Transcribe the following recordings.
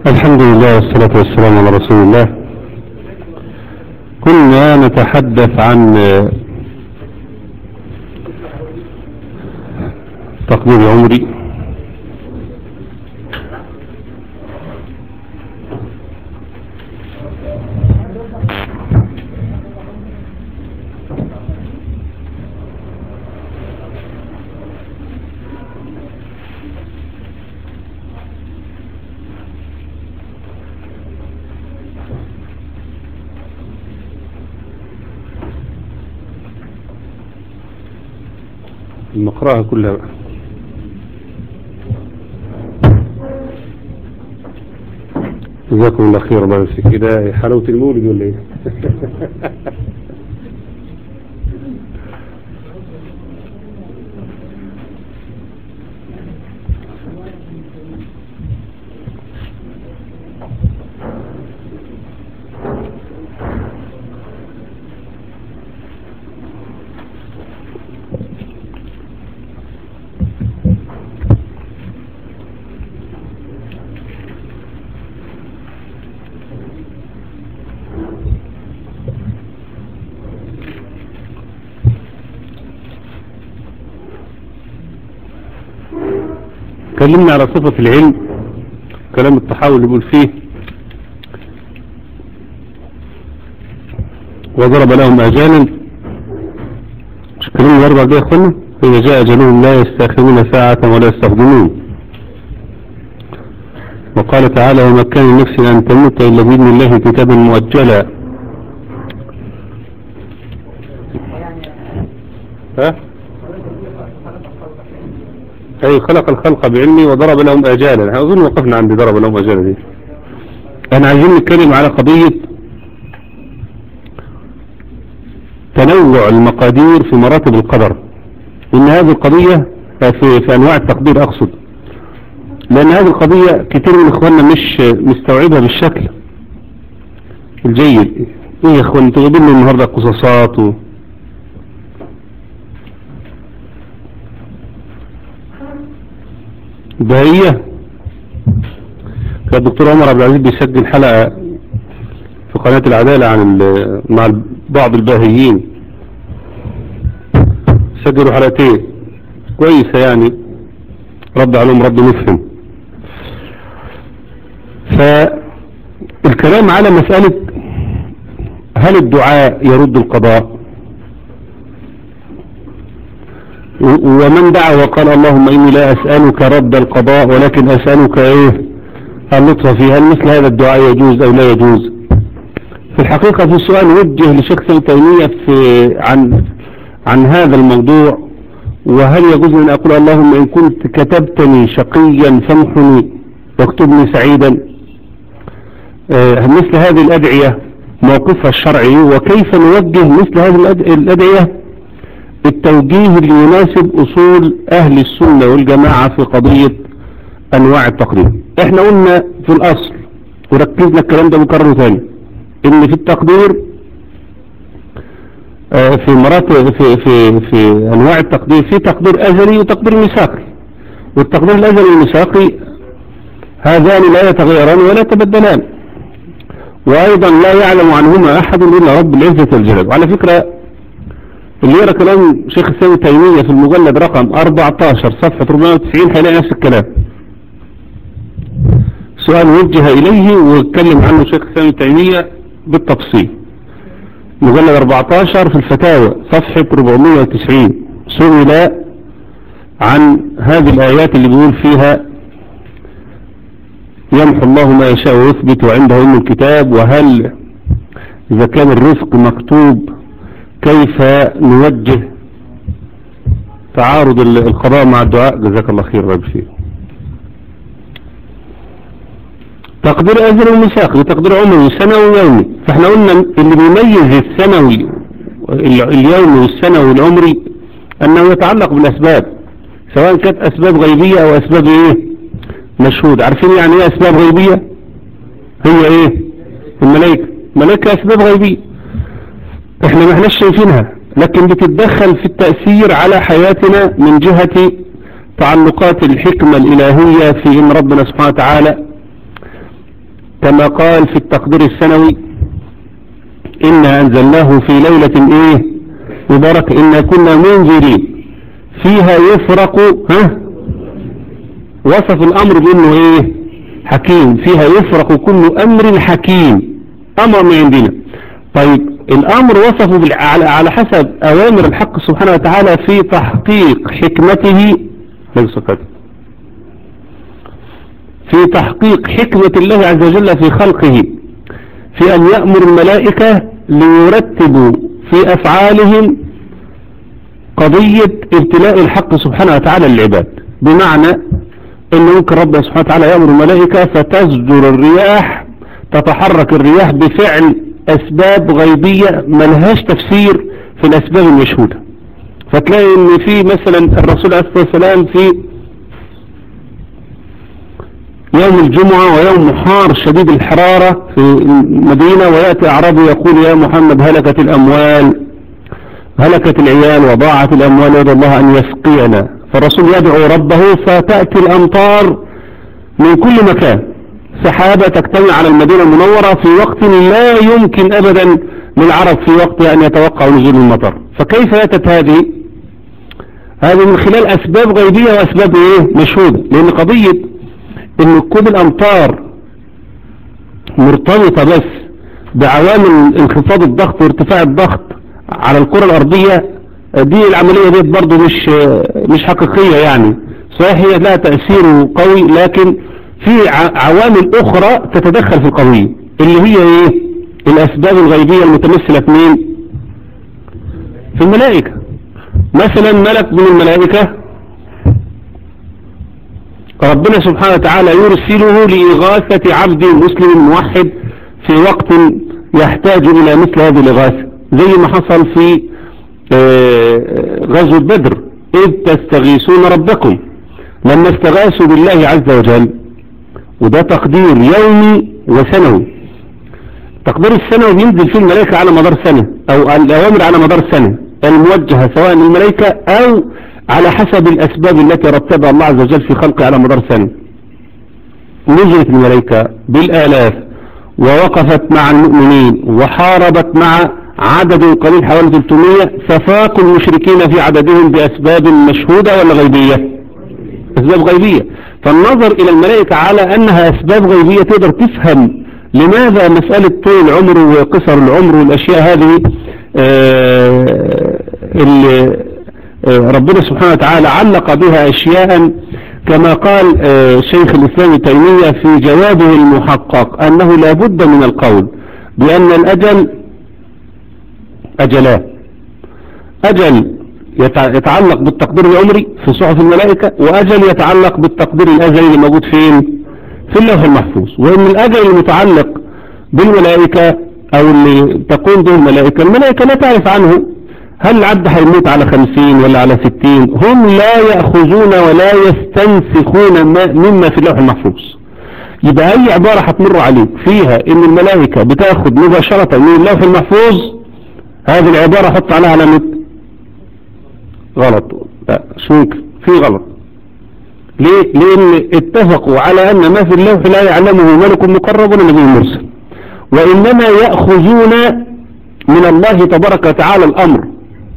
الحمد لله والصلاة والسلام على رسول الله كنا نتحدث عن تقدير عمري نقرأها كلها بقى جزاكم الله خير الله يمسك كده حلاوة المولد ولا ايه اتكلمنا على صفة العلم كلام التحول اللي بيقول فيه وضرب لهم اجالا مش كلام الاربع دي يا اخوانا فاذا جاء اجلهم لا يستاخرون ساعة ولا يستخدمون وقال تعالى وما كان نفس ان تموت الا باذن الله كتابا مؤجلا ها أي خلق الخلق بعلمي وضرب لهم أجالا أظن وقفنا عند ضرب لهم أجالا دي أنا عايزين نتكلم على قضية تنوع المقادير في مراتب القدر إن هذه القضية في, في أنواع التقدير أقصد لأن هذه القضية كتير من إخواننا مش مستوعبها بالشكل الجيد إيه يا إخوان انتوا جايبين لي النهاردة قصصات و... بهية كان الدكتور عمر عبد العزيز بيسجل حلقة في قناة العدالة عن مع بعض الباهيين سجلوا حلقتين كويسة يعني رد عليهم رد مفهم فالكلام على مسألة هل الدعاء يرد القضاء ومن دعا وقال اللهم إني لا أسألك رد القضاء ولكن أسألك إيه اللطف فيه هل مثل هذا الدعاء يجوز أو لا يجوز في الحقيقة في سؤال وجه لشيخ تيمية في عن عن هذا الموضوع وهل يجوز أن أقول اللهم إن كنت كتبتني شقيا فامحني واكتبني سعيدا آه مثل هذه الأدعية موقفها الشرعي وكيف نوجه مثل هذه الأدعية التوجيه اللي يناسب أصول أهل السنة والجماعة في قضية أنواع التقدير احنا قلنا في الأصل وركزنا الكلام ده مكرر ثاني ان في التقدير في مراتب في, في, في أنواع التقدير في تقدير أزلي وتقدير ميثاقي والتقدير الأزلي والميثاقي هذان لا يتغيران ولا يتبدلان وأيضا لا يعلم عنهما أحد إلا رب العزة والجلال وعلى فكرة اللي يرى كلام شيخ السامي تيمية في المجلد رقم 14 صفحة 490 هيلاقي نفس الكلام سؤال وجه إليه واتكلم عنه شيخ السامي تيمية بالتفصيل مجلد 14 في الفتاوى صفحة 490 سئل عن هذه الآيات اللي بيقول فيها يمحو الله ما يشاء ويثبت وعنده علم الكتاب وهل إذا كان الرزق مكتوب كيف نوجه تعارض القضاء مع الدعاء جزاك الله خير رب فيه تقدير أزل ومساق وتقدير عمري سنوي ويومي فاحنا قلنا اللي بيميز السنوي اليومي والسنوي والعمري أنه يتعلق بالأسباب سواء كانت أسباب غيبية أو أسباب إيه مشهود عارفين يعني إيه أسباب غيبية هي إيه الملائكة ملائكة أسباب غيبية احنا ما احناش شايفينها لكن بتتدخل في التأثير على حياتنا من جهة تعلقات الحكمة الإلهية في إن ربنا سبحانه وتعالى كما قال في التقدير السنوي إنا أنزلناه في ليلة إيه مباركة إنا كنا منذرين فيها يفرق ها وصف الأمر بأنه إيه حكيم فيها يفرق كل أمر حكيم أمر من عندنا طيب الأمر وصفه بال- على على حسب أوامر الحق سبحانه وتعالى في تحقيق حكمته ليس كده. في تحقيق حكمة الله عز وجل في خلقه في أن يأمر الملائكة ليرتبوا في أفعالهم قضية ابتلاء الحق سبحانه وتعالى للعباد بمعنى أن ممكن ربنا سبحانه وتعالى يأمر الملائكة فتزجر الرياح تتحرك الرياح بفعل أسباب غيبية ملهاش تفسير في الأسباب المشهودة فتلاقي ان في مثلا الرسول عليه الصلاة والسلام في يوم الجمعة ويوم حار شديد الحرارة في المدينة ويأتي أعرابي يقول يا محمد هلكت الأموال هلكت العيال وضاعت الأموال يدعو الله أن يسقينا فالرسول يدعو ربه فتأتي الأمطار من كل مكان سحابة تجتمع على المدينة المنورة في وقت لا يمكن أبدا للعرب في وقت أن يتوقع نزول المطر فكيف أتت هذه هذه من خلال أسباب غيبية وأسباب إيه مشهودة لأن قضية أن كل الأمطار مرتبطة بس بعوامل انخفاض الضغط وارتفاع الضغط على الكرة الأرضية دي العملية دي برضو مش مش حقيقية يعني صحيح هي لها تأثير قوي لكن في ع- عوامل أخرى تتدخل في القضية اللي هي إيه الأسباب الغيبية المتمثلة في مين في الملائكة مثلا ملك من الملائكة ربنا سبحانه وتعالى يرسله لإغاثة عبد مسلم موحد في وقت يحتاج إلى مثل هذه الإغاثة زي ما حصل في آه، غزوة بدر إذ تستغيثون ربكم لما استغاثوا بالله عز وجل وده تقدير يومي وسنوي تقدير السنوي بينزل فيه الملائكة على مدار سنة أو الأوامر على مدار سنة الموجهة سواء للملائكة أو على حسب الأسباب التي رتبها الله عز وجل في خلقه على مدار سنة نزلت الملائكة بالآلاف ووقفت مع المؤمنين وحاربت مع عدد قليل حوالي 300 ففاقوا المشركين في عددهم بأسباب مشهودة ولا غيبية أسباب غيبية فالنظر إلى الملائكة على أنها أسباب غيبية تقدر تفهم لماذا مسألة طول العمر وقصر العمر والأشياء هذه آه، اللي آه، ربنا سبحانه وتعالى علق بها أشياء كما قال آه، شيخ الإسلام ابن تيمية في جوابه المحقق أنه لا بد من القول بأن الأجل أجلان أجل يتع- يتعلق بالتقدير العمري في صحف الملائكة وأجل يتعلق بالتقدير الأزلي اللي موجود فين في اللوح المحفوظ وإن الأجل المتعلق بالملائكة أو اللي تقوم به الملائكة الملائكة لا تعرف عنه هل العبد هيموت على خمسين ولا على ستين هم لا يأخذون ولا يستنسخون ما- مما في اللوح المحفوظ يبقى أي عبارة هتمر عليك فيها إن الملائكة بتاخد مباشرة من اللوح المحفوظ هذه العبارة حط عليها علامة غلط لا شو ممكن في غلط ليه لان اتفقوا على ان ما في اللوح لا يعلمه ملك مقرب ولا نبي مرسل وانما يأخذون من الله تبارك وتعالى الامر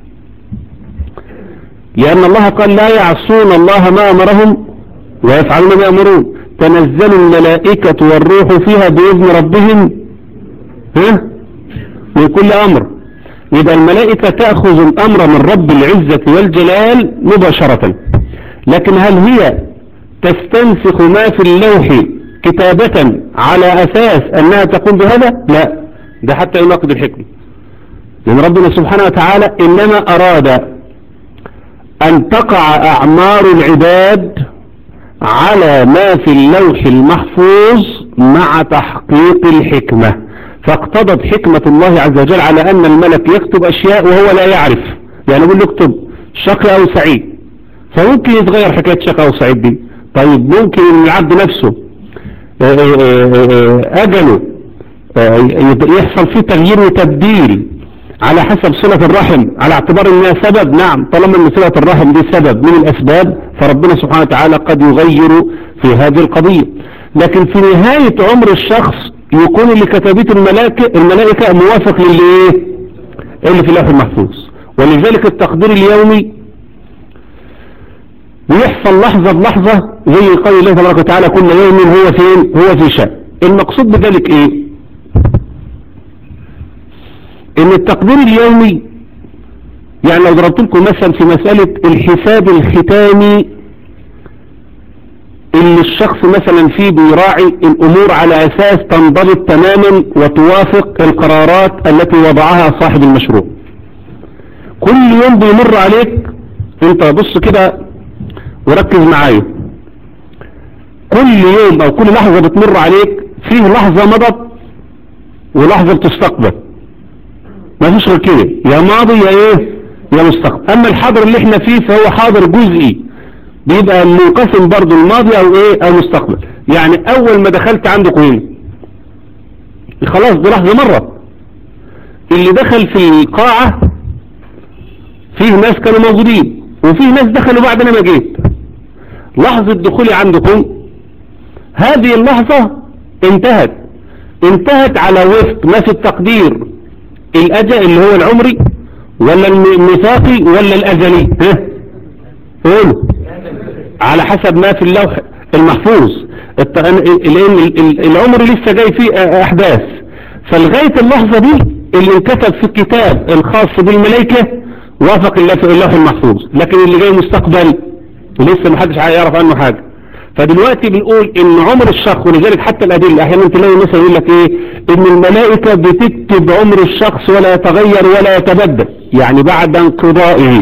لان الله قال لا يعصون الله ما امرهم ويفعلون ما يأمرون تنزل الملائكة والروح فيها بإذن ربهم ها من كل أمر يبقى الملائكة تأخذ الأمر من رب العزة والجلال مباشرة لكن هل هي تستنسخ ما في اللوح كتابة على أساس أنها تقوم بهذا لا ده حتى يناقض الحكم لأن ربنا سبحانه وتعالى إنما أراد أن تقع أعمار العباد على ما في اللوح المحفوظ مع تحقيق الحكمة فاقتضت حكمة الله عز وجل على أن الملك يكتب أشياء وهو لا يعرف يعني يقول له اكتب شقي أو سعيد فممكن يتغير حكاية شقي أو سعيد دي طيب ممكن إن العبد نفسه آه، آه، آه، أجله آه، يحصل فيه تغيير وتبديل على حسب صلة الرحم على اعتبار انها سبب نعم طالما ان صلة الرحم دي سبب من الاسباب فربنا سبحانه وتعالى قد يغير في هذه القضية لكن في نهاية عمر الشخص يكون اللي كتبته الملائكة, الملائكة موافق للي ايه اللي في اللوح المحفوظ ولذلك التقدير اليومي بيحصل لحظة بلحظة زي قول الله تبارك وتعالى كل يوم هو فين هو في شأن المقصود بذلك ايه ان التقدير اليومي يعني لو ضربت لكم مثلا في مسألة الحساب الختامي اللي الشخص مثلا فيه بيراعي الامور على اساس تنضبط تماما وتوافق القرارات التي وضعها صاحب المشروع كل يوم بيمر عليك انت بص كده وركز معايا كل يوم او كل لحظة بتمر عليك فيه لحظة مضت ولحظة بتستقبل ما فيش غير كده يا ماضي يا ايه يا مستقبل اما الحاضر اللي احنا فيه فهو حاضر جزئي بيبقى منقسم برضو الماضي او ايه او مستقبل يعني اول ما دخلت عندكم هنا خلاص دي لحظة مرة اللي دخل في القاعة فيه ناس كانوا موجودين وفيه ناس دخلوا بعد انا ما جيت لحظة دخولي عندكم هذه اللحظة انتهت انتهت على وفق ما في التقدير الأجل اللي هو العمري ولا الميثاقي ولا الأجلي ها قولوا على حسب ما في اللوح المحفوظ لأن العمر لسه جاي فيه أحداث فلغاية اللحظة دي اللي انكتب في الكتاب الخاص بالملائكة وافق اللوح المحفوظ لكن اللي جاي مستقبل لسه محدش يعرف عنه حاجة فدلوقتي بنقول ان عمر الشخص ولذلك حتى الادله احيانا تلاقي مثلا يقول لك ايه ان الملائكه بتكتب عمر الشخص ولا يتغير ولا يتبدل يعني بعد انقضائه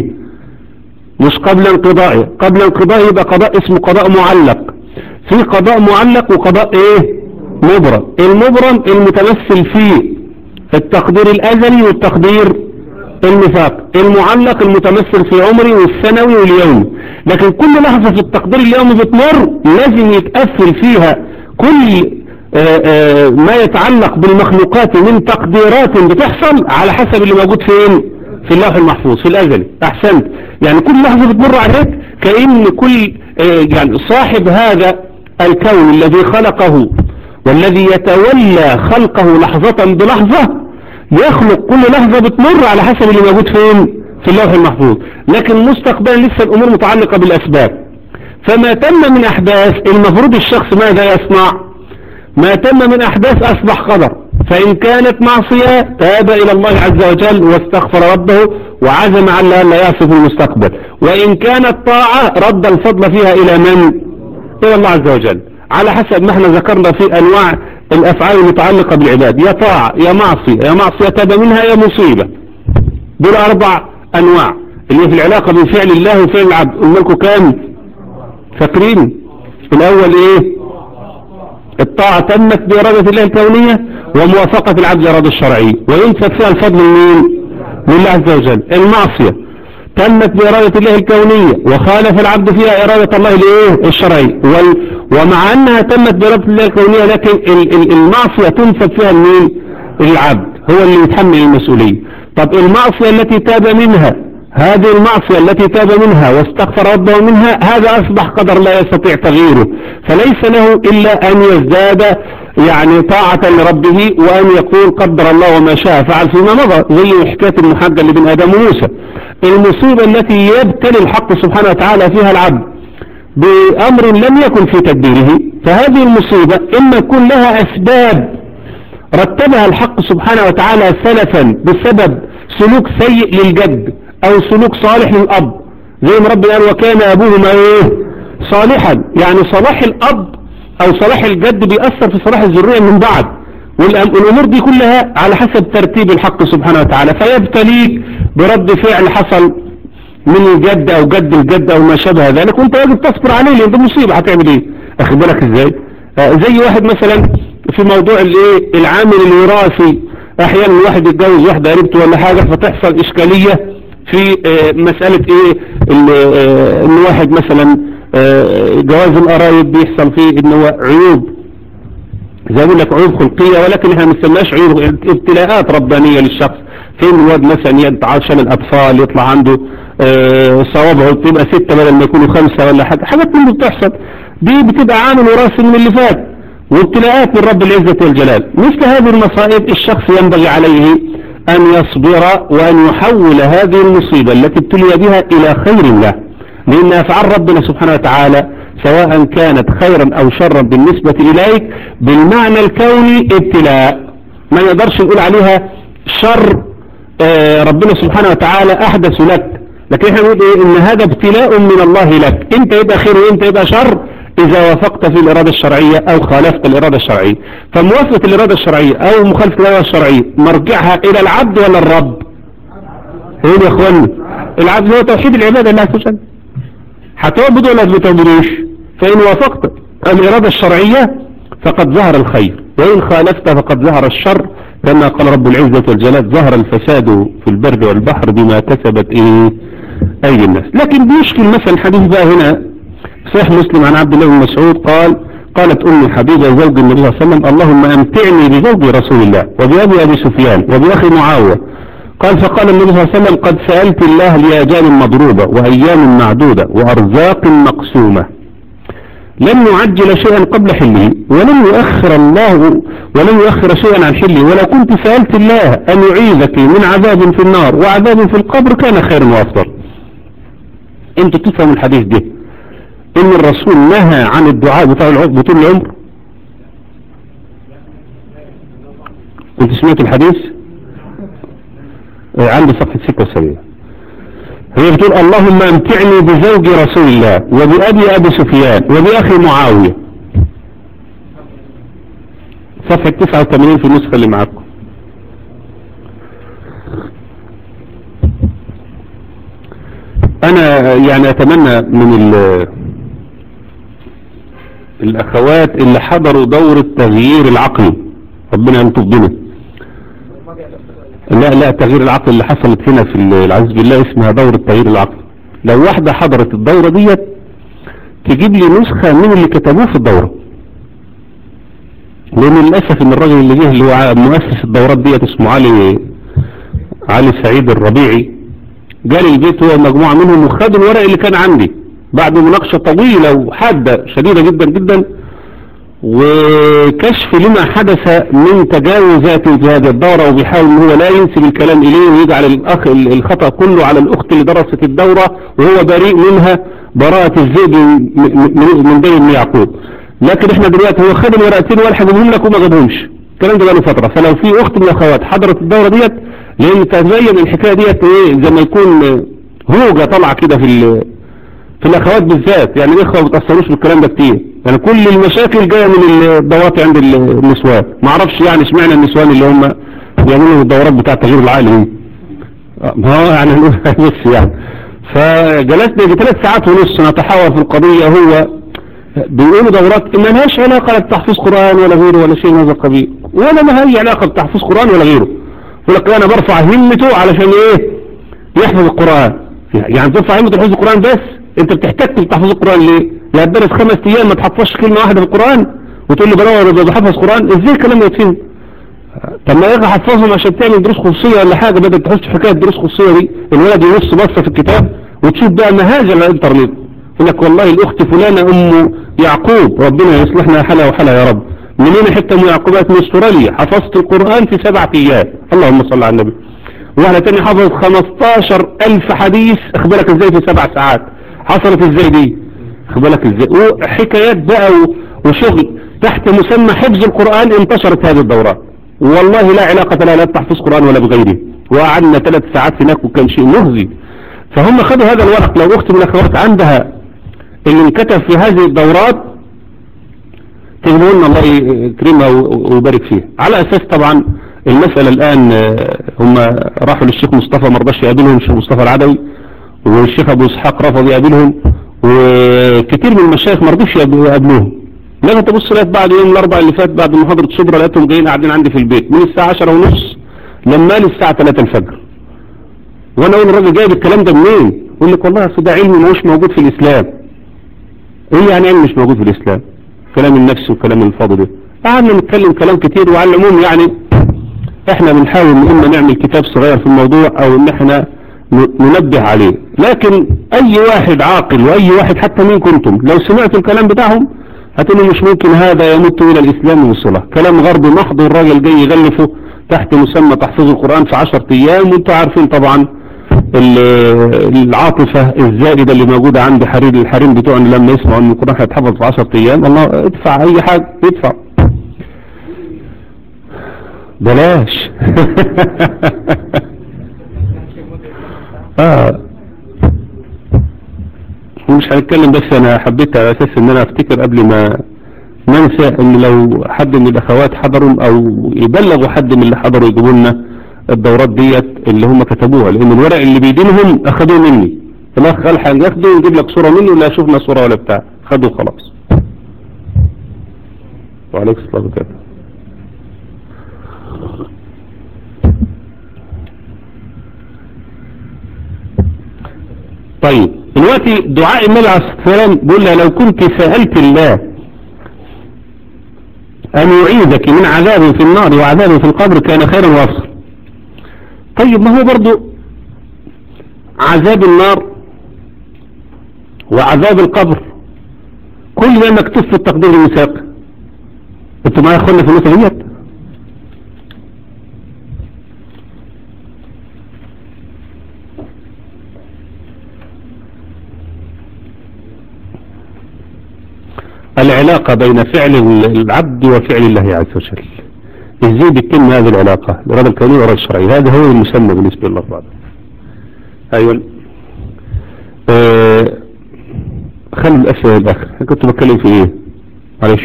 مش قبل انقضائه قبل انقضائه يبقى قضاء اسمه قضاء معلق في قضاء معلق وقضاء ايه مبرم المبرم المتمثل في التقدير الازلي والتقدير الميثاق المعلق المتمثل في عمري والسنوي واليومي لكن كل لحظة في التقدير اليومي بتمر لازم يتقفل فيها كل آآ آآ ما يتعلق بالمخلوقات من تقديرات بتحصل على حسب اللي موجود فين في اللوح المحفوظ في الأزلي أحسنت يعني كل لحظة بتمر عليك كأن كل يعني صاحب هذا الكون الذي خلقه والذي يتولى خلقه لحظة بلحظة يخلق كل لحظة بتمر على حسب اللي موجود فين في اللوح المحفوظ لكن مستقبلا لسه الأمور متعلقة بالأسباب فما تم من أحداث المفروض الشخص ماذا يصنع ما تم من أحداث أصبح قدر فإن كانت معصية تاب إلى الله عز وجل واستغفر ربه وعزم على لا يعصي في المستقبل وإن كانت طاعة رد الفضل فيها إلى من إلى الله عز وجل على حسب ما احنا ذكرنا في أنواع الأفعال المتعلقة بالعباد يا طاعة يا معصية يا معصية تاب منها يا مصيبة دول أربع أنواع اللي في العلاقة بين فعل الله وفعل العبد قلنا لكم كام فاكرين الأول إيه الطاعة تمت بإرادة الله الكونية وموافقة العبد الإرادة الشرعية وينسب فيها الفضل من لله عز وجل المعصية تمت بإرادة الله الكونية وخالف العبد فيها إرادة الله الإيه الشرعية وال ومع أنها تمت بإرادة الله الكونية لكن المعصية تنسب فيها المين العبد هو اللي يتحمل المسؤولية طب المعصية التي تاب منها هذه المعصية التي تاب منها واستغفر ربه منها هذا أصبح قدر لا يستطيع تغييره فليس له إلا أن يزداد يعني طاعة لربه وأن يقول قدر الله وما شاء فعل فيما مضى زي حكاية المحاجة اللي بين آدم وموسى المصيبة التي يبتلي الحق سبحانه وتعالى فيها العبد بأمر لم يكن في تدبيره فهذه المصيبة إما يكون لها أسباب رتبها الحق سبحانه وتعالى سلفا بسبب سلوك سيء للجد او سلوك صالح للاب زي ما ربنا قال وكان ابوهما ايه صالحا يعني صلاح الاب او صلاح الجد بيأثر في صلاح الذرية من بعد والامور دي كلها على حسب ترتيب الحق سبحانه وتعالى فيبتليك برد فعل حصل من الجد او جد الجد او ما شابه ذلك وانت يجب تصبر عليه لان ده مصيبة هتعمل ايه اخد بالك ازاي آه زي واحد مثلا في موضوع الايه العامل الوراثي احيانا الواحد يتجوز واحدة قريبته ولا حاجة فتحصل اشكالية في اه مسألة ايه اه ان واحد مثلا اه جواز القرايب بيحصل فيه ان هو عيوب زي ما لك عيوب خلقية ولكن احنا ما بنسميهاش عيوب ابتلاءات ربانية للشخص فين الواد مثلا يتعشى الاطفال يطلع عنده صوابعه تبقى ستة بدل ما يكونوا خمسة ولا حاجة حاجات من بتحصل دي بتبقى عامل وراثي من اللي فات وابتلاءات من رب العزة والجلال مثل هذه المصائب الشخص ينبغي عليه أن يصبر وأن يحول هذه المصيبة التي ابتلي بها إلى خير له لأن أفعال ربنا سبحانه وتعالى سواء كانت خيرا أو شرا بالنسبة إليك بالمعنى الكوني ابتلاء ما يقدرش نقول عليها شر آه، ربنا سبحانه وتعالى أحدث لك لكن احنا نقول إيه ان هذا ابتلاء من الله لك انت يبقى خير وانت يبقى شر اذا وافقت في الارادة الشرعية او خالفت الارادة الشرعية فموافقة الارادة الشرعية او مخالفة الارادة الشرعية مرجعها الى العبد ولا الرب هين يا اخواني العبد هو توحيد العبادة الله عز وجل هتعبد ولا ما تعبدوش فان وافقت الارادة الشرعية فقد ظهر الخير وان خالفت فقد ظهر الشر كما قال رب العزة والجلال ظهر الفساد في البر والبحر بما كسبت ايه اي الناس لكن بيشكل مثلا الحديث بقى هنا صحيح مسلم عن عبد الله بن مسعود قال قالت أم حبيبة زوج النبي صلى الله عليه وسلم اللهم أمتعني بزوج رسول الله وبأبي أبي سفيان وبأخي معاوية قال فقال النبي صلى الله عليه وسلم قد سألت الله لأجال مضروبة وأيام معدودة وأرزاق مقسومة لم يعجل شيئا قبل حله ولم يؤخر الله ولم يؤخر شيئا عن حله ولو كنت سألت الله أن يعيذك من عذاب في النار وعذاب في القبر كان خيرا وأفضل انتوا تفهموا الحديث ده ان الرسول نهى عن الدعاء بتاع العمر بطول العمر انت سمعت الحديث اه عندي صفحة 76 هي بتقول اللهم امتعني بزوج رسول الله وبأبي أبي سفيان وبأخي معاوية صفحة 89 في النسخة اللي معاكم انا يعني اتمنى من الاخوات اللي حضروا دورة تغيير العقل ربنا يلطف بنا لا لا تغيير العقل اللي حصلت هنا في العزيز بالله اسمها دورة تغيير العقل لو واحدة حضرت الدورة ديت تجيب لي نسخة من اللي كتبوه في الدورة لان للأسف ان الراجل اللي جه اللي هو مؤسس الدورات ديت اسمه علي علي سعيد الربيعي جالي البيت هو مجموعة منهم وخدوا الورق اللي كان عندي بعد مناقشة طويلة وحادة شديدة جدا جدا وكشف لما حدث من تجاوزات في هذه الدورة وبيحاول ان هو لا ينسب الكلام اليه ويجعل الاخ الخطأ كله على الاخت اللي درست الدورة وهو بريء منها براءة الزيد من بين ابن يعقوب لكن احنا دلوقتي هو خد الورقتين ولا حجبهم لك وما جابهمش الكلام ده بقاله فترة فلو في اخت من الاخوات حضرت الدورة ديت لان تبين الحكاية ديت ايه زي ما يكون هوجة طالعة كده في في الاخوات بالذات يعني الاخوة ما بتأثروش بالكلام ده كتير يعني كل المشاكل جاية من الضوات عند النسوان ما اعرفش يعني اشمعنى النسوان اللي هم بيعملوا الدورات بتاع التغيير العالي ما هو يعني بس يعني فجلسنا بثلاث ساعات ونص نتحاور في القضية هو بيقولوا دورات ما لهاش علاقة بتحفيظ قرآن ولا غيره ولا شيء من هذا القبيل ولا ما هي علاقة بتحفيظ قرآن ولا غيره يقول لك انا برفع همته علشان ايه يحفظ القرآن يعني ترفع همته حفظ القرآن بس انت بتحتاج تحفظ القرآن ليه يعني تدرس خمس ايام ما تحفظش كلمة واحدة في القرآن وتقول لي بدور بحفظ قرآن ازاي الكلام ده يتفهم طب ما يرجع حفظهم عشان تعمل دروس خصوصية ولا حاجة بدل تحس حكاية دروس خصوصية دي الولد يبص بصة في الكتاب وتشوف بقى مهاجة على الانترنت يقول لك والله الاخت فلانة ام يعقوب ربنا يصلحنا حالها وحالها يا رب منين حتة ام يعقوبات من استراليا حفظت القرآن في سبعة ايام اللهم صل على النبي واحدة تاني حفظت 15 الف حديث اخبرك ازاي في سبع ساعات حصلت ازاي دي اخبرك ازاي وحكايات بقى وشغل تحت مسمى حفظ القرآن انتشرت هذه الدورات والله لا علاقة لها لا بتحفظ قرآن ولا بغيره وقعدنا ثلاث ساعات هناك وكان شيء مهزي فهم خدوا هذا الورق لو اخت من الاخوات عندها اللي انكتب في هذه الدورات تجيبوا لنا الله يكرمها ويبارك فيها على اساس طبعا المسألة الان هم راحوا للشيخ مصطفى ما رضاش يقابلهم الشيخ مصطفى العدوي والشيخ ابو اسحاق رفض يقابلهم وكتير من المشايخ ما رضوش يقابلوهم لما تبص لقيت بعد يوم الاربعاء اللي فات بعد محاضرة شبرا لقيتهم جايين قاعدين عندي في البيت من الساعة 10 ونص لما لي الساعة 3 الفجر وانا اقول الراجل جايب الكلام ده منين يقول لك والله اصل ده علم مش موجود في الاسلام ايه يعني علم مش موجود في الاسلام كلام النفس وكلام الفاضل ده قعدنا نتكلم كلام كتير وعلى العموم يعني احنا بنحاول ان اما نعمل كتاب صغير في الموضوع او ان احنا ننبه عليه لكن اي واحد عاقل واي واحد حتى مين كنتم لو سمعتوا الكلام بتاعهم هتقول له مش ممكن هذا يمت الى الاسلام وصله كلام غربي محض الراجل جاي يغلفه تحت مسمى تحفيظ القرآن في 10 ايام وانتوا عارفين طبعا ال- العاطفة الزائدة اللي موجودة عند حرير الحريم بتوعنا لما يسمعوا ان القرآن هيتحفظ في 10 ايام الله ادفع اي حاجة ادفع بلاش اه مش هنتكلم بس انا حبيت على اساس ان انا افتكر قبل ما ننسى ان لو حد من الاخوات حضروا او يبلغوا حد من اللي حضروا يجيبوا لنا الدورات ديت اللي هم كتبوها لان الورق اللي بيدينهم اخدوه مني الاخ قال هناخده ونجيب لك صورة مني ولا شفنا صورة ولا بتاع خدوه خلاص وعليكم السلام وبركاته طيب دلوقتي دعاء النبي عليه الصلاه والسلام بيقول لها لو كنت سألت الله أن يعيذك من عذاب في النار وعذاب في القبر كان خيرا وافضل طيب ما هو برضو عذاب النار وعذاب القبر كل ده مكتوب في التقدير الميثاق انتوا معايا اخوانا في النقطه ديت العلاقة بين فعل العبد وفعل الله عز وجل ازاي بتتم هذه العلاقة الإرادة الكونية والإرادة الشرعية هذا هو المسمى بالنسبة لله تعالى أيوة آه خلي الأسئلة الآخر كنت بتكلم في إيه معلش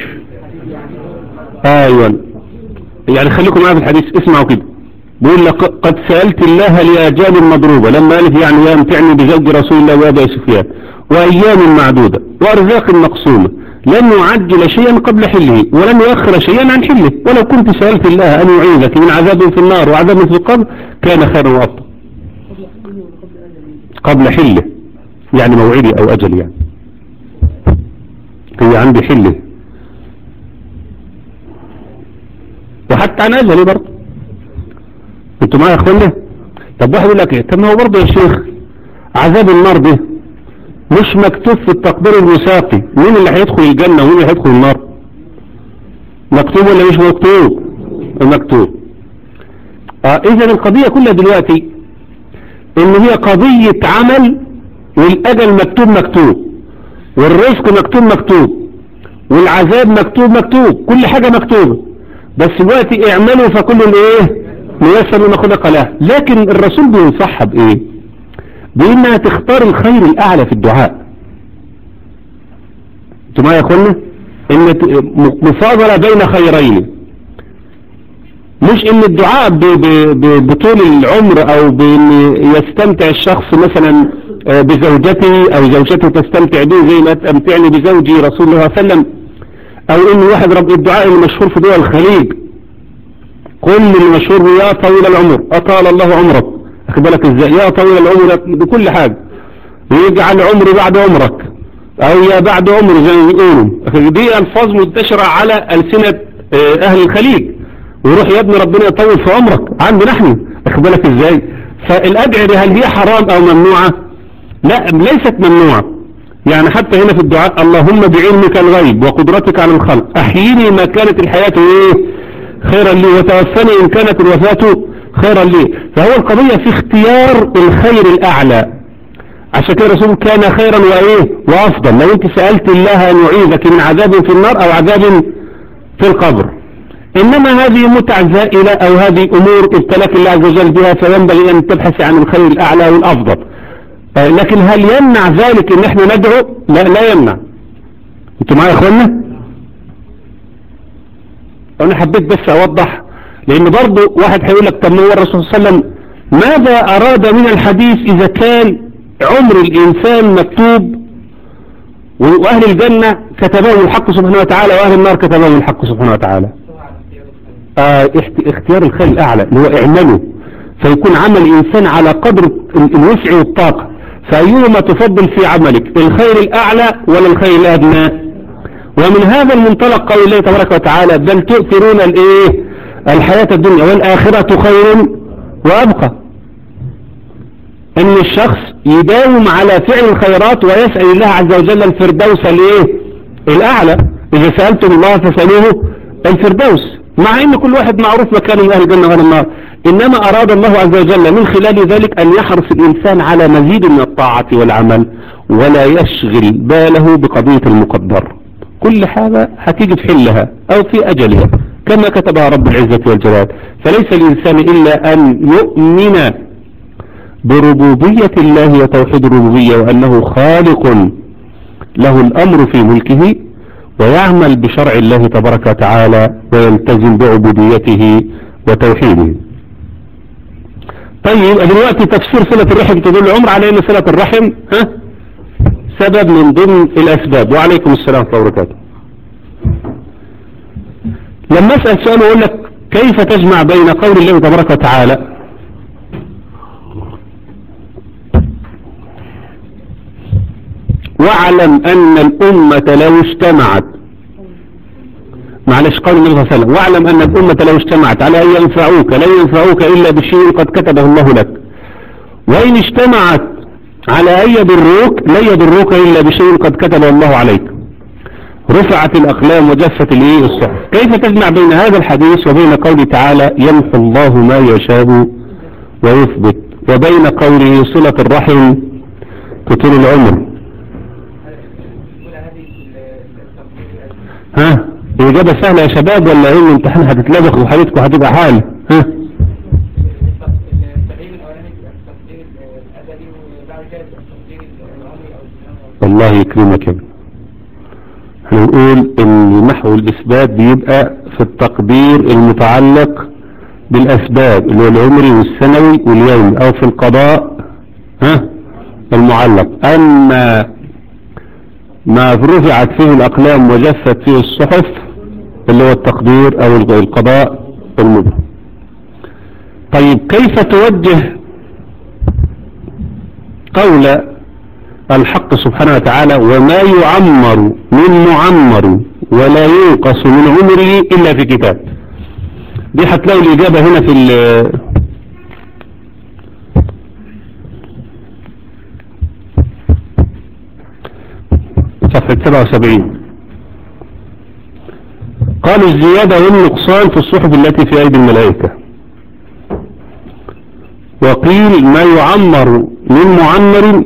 أيوة يعني خليكم معايا في الحديث اسمعوا كده بيقول لك قد سألت الله لأجال مضروبة لما قالت يعني يمتعني بزوج رسول الله وأبي سفيان وأيام معدودة وأرزاق مقسومة لن يعجل شيئا قبل حله ولن يؤخر شيئا عن حله ولو كنت سألت الله أن يعيذك من عذاب في النار وعذاب في القبر كان خيرا وأفضل قبل حله يعني موعدي أو أجل يعني هي عندي حله وحتى عن أجلي برضه انتوا معايا يا اخوانا طب واحد يقول لك ايه طب ما هو برضه يا شيخ عذاب النار ده مش مكتوب في التقدير المساقي مين اللي هيدخل الجنة ومين اللي هيدخل النار مكتوب ولا مش مكتوب مكتوب اه اذا القضية كلها دلوقتي ان هي قضية عمل والاجل مكتوب مكتوب والرزق مكتوب مكتوب والعذاب مكتوب مكتوب كل حاجة مكتوبة بس دلوقتي اعملوا فكل الايه ميسر لما خلق له لكن الرسول بينصحها بايه بانها تختار الخير الاعلى في الدعاء انتوا معايا يا اخوانا ان مفاضله بين خيرين مش ان الدعاء ب ب ب بطول العمر او بان يستمتع الشخص مثلا بزوجته او زوجته تستمتع به زي ما تمتعني بزوجي رسول الله صلى الله عليه وسلم او ان واحد رب الدعاء المشهور في دول الخليج كل المشهور يا طويل العمر اطال الله عمرك اخد بالك ازاي يا طويل العمر بكل حاجة ويجعل عمري بعد عمرك او يا بعد عمر زي ما بيقولوا دي الفاظ منتشرة على السنة اهل الخليج ويروح يا ابني ربنا يطول في عمرك عندنا احنا اخد بالك ازاي فالادعية هل هي حرام او ممنوعة لا ليست ممنوعة يعني حتى هنا في الدعاء اللهم بعلمك الغيب وقدرتك على الخلق احييني ما كانت الحياة ايه خيرا لي وتوفني ان كانت الوفاة خيرا لي فهو القضية في اختيار الخير الاعلى عشان كده الرسول كان خيرا وايه وافضل لو انت سألت الله ان يعيذك من عذاب في النار او عذاب في القبر انما هذه متع زائلة او هذه امور ابتلاك الله عز وجل بها فينبغي ان تبحث عن الخير الاعلى والافضل لكن هل يمنع ذلك ان احنا ندعو لا لا يمنع انتوا معايا يا اخوانا انا حبيت بس اوضح لان برضو واحد هيقول لك طب ما هو الرسول صلى الله عليه وسلم ماذا اراد من الحديث اذا كان عمر الانسان مكتوب واهل الجنة كتبه الحق سبحانه وتعالى واهل النار كتبه الحق سبحانه وتعالى آه اختيار الخير الاعلى اللي هو اعمله فيكون عمل الانسان على قدر الوسع والطاقة فايهما تفضل في عملك الخير الاعلى ولا الخير الادنى ومن هذا المنطلق قول الله تبارك وتعالى بل تؤثرون الايه الحياة الدنيا والآخرة خير وأبقى ان الشخص يداوم على فعل الخيرات ويسأل الله عز وجل الفردوس الايه الاعلى إذا سألتم الله فاسألوه الفردوس مع ان كل واحد معروف مكانه من اهل الجنة واهل النار انما اراد الله عز وجل من خلال ذلك ان يحرص الانسان على مزيد من الطاعة والعمل ولا يشغل باله بقضية المقدر كل حاجة هتيجي في حلها او في اجلها كما كتبها رب العزة والجلال فليس الانسان الا ان يؤمن بربوبية الله وتوحيد الربوبية وانه خالق له الامر في ملكه ويعمل بشرع الله تبارك وتعالى ويلتزم بعبوديته وتوحيده طيب دلوقتي تفسير صلة الرحم تدل العمر على ان صلة الرحم ها سبب من ضمن الاسباب وعليكم السلام ورحمة الله وبركاته لما اسأل سؤال واقول لك كيف تجمع بين قول الله تبارك وتعالى واعلم ان الامة لو اجتمعت معلش قول النبي صلى الله عليه وسلم واعلم ان الامة لو اجتمعت على ان ينفعوك لن ينفعوك الا بشيء قد كتبه الله لك وان اجتمعت على ان يضروك لن يضروك الا بشيء قد كتبه الله عليك رفعت الاقلام وجفت الايه الصحف كيف تجمع بين هذا الحديث وبين قوله تعالى يمحو الله ما يشاء ويثبت وبين قوله صلة الرحم تطول العمر ها الإجابة سهلة يا شباب ولا ايه الامتحان هتتلبخ وحالتكم هتبقى حال ها التغيير الاولاني بيبقى التفسير الادبي وبعد كده بيبقى التفسير العمري او السلام الله يكرمك يا ابني. احنا بنقول ان محو الاثبات بيبقى في التقدير المتعلق بالاسباب اللي هو العمري والسنوي واليومي او في القضاء ها المعلق اما ما رفعت فيه الاقلام وجفت فيه الصحف اللي هو التقدير او القضاء المبهم طيب كيف توجه قول الحق سبحانه وتعالى وما يعمر من معمر ولا ينقص من عمره إلا في كتاب دي هتلاقي الإجابة هنا في ال- صفحة 77 قالوا الزيادة والنقصان في الصحف التي في أيدي الملائكة وقيل ما يعمر من معمر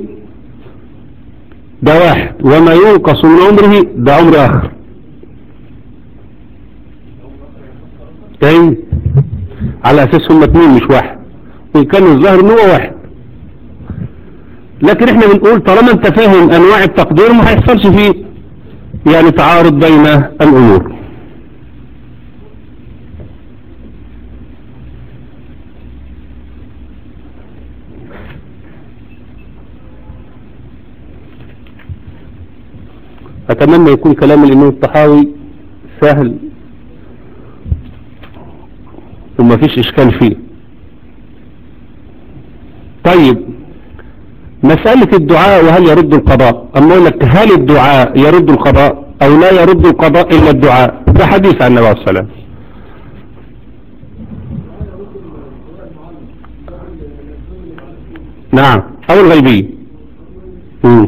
ده واحد وما ينقص من عمره ده عمر آخر اي على اساس هم اتنين مش واحد وكان الظاهر ان هو واحد لكن احنا بنقول طالما انت فاهم انواع التقدير ما هيحصلش فيه يعني تعارض بين الامور اتمنى يكون كلام الامام الطحاوي سهل وما فيش اشكال فيه طيب مسألة الدعاء وهل يرد القضاء اما اقول لك هل الدعاء يرد القضاء او لا يرد القضاء الا الدعاء ده حديث عن النبي عليه الصلاة والسلام نعم او الغيبية مم.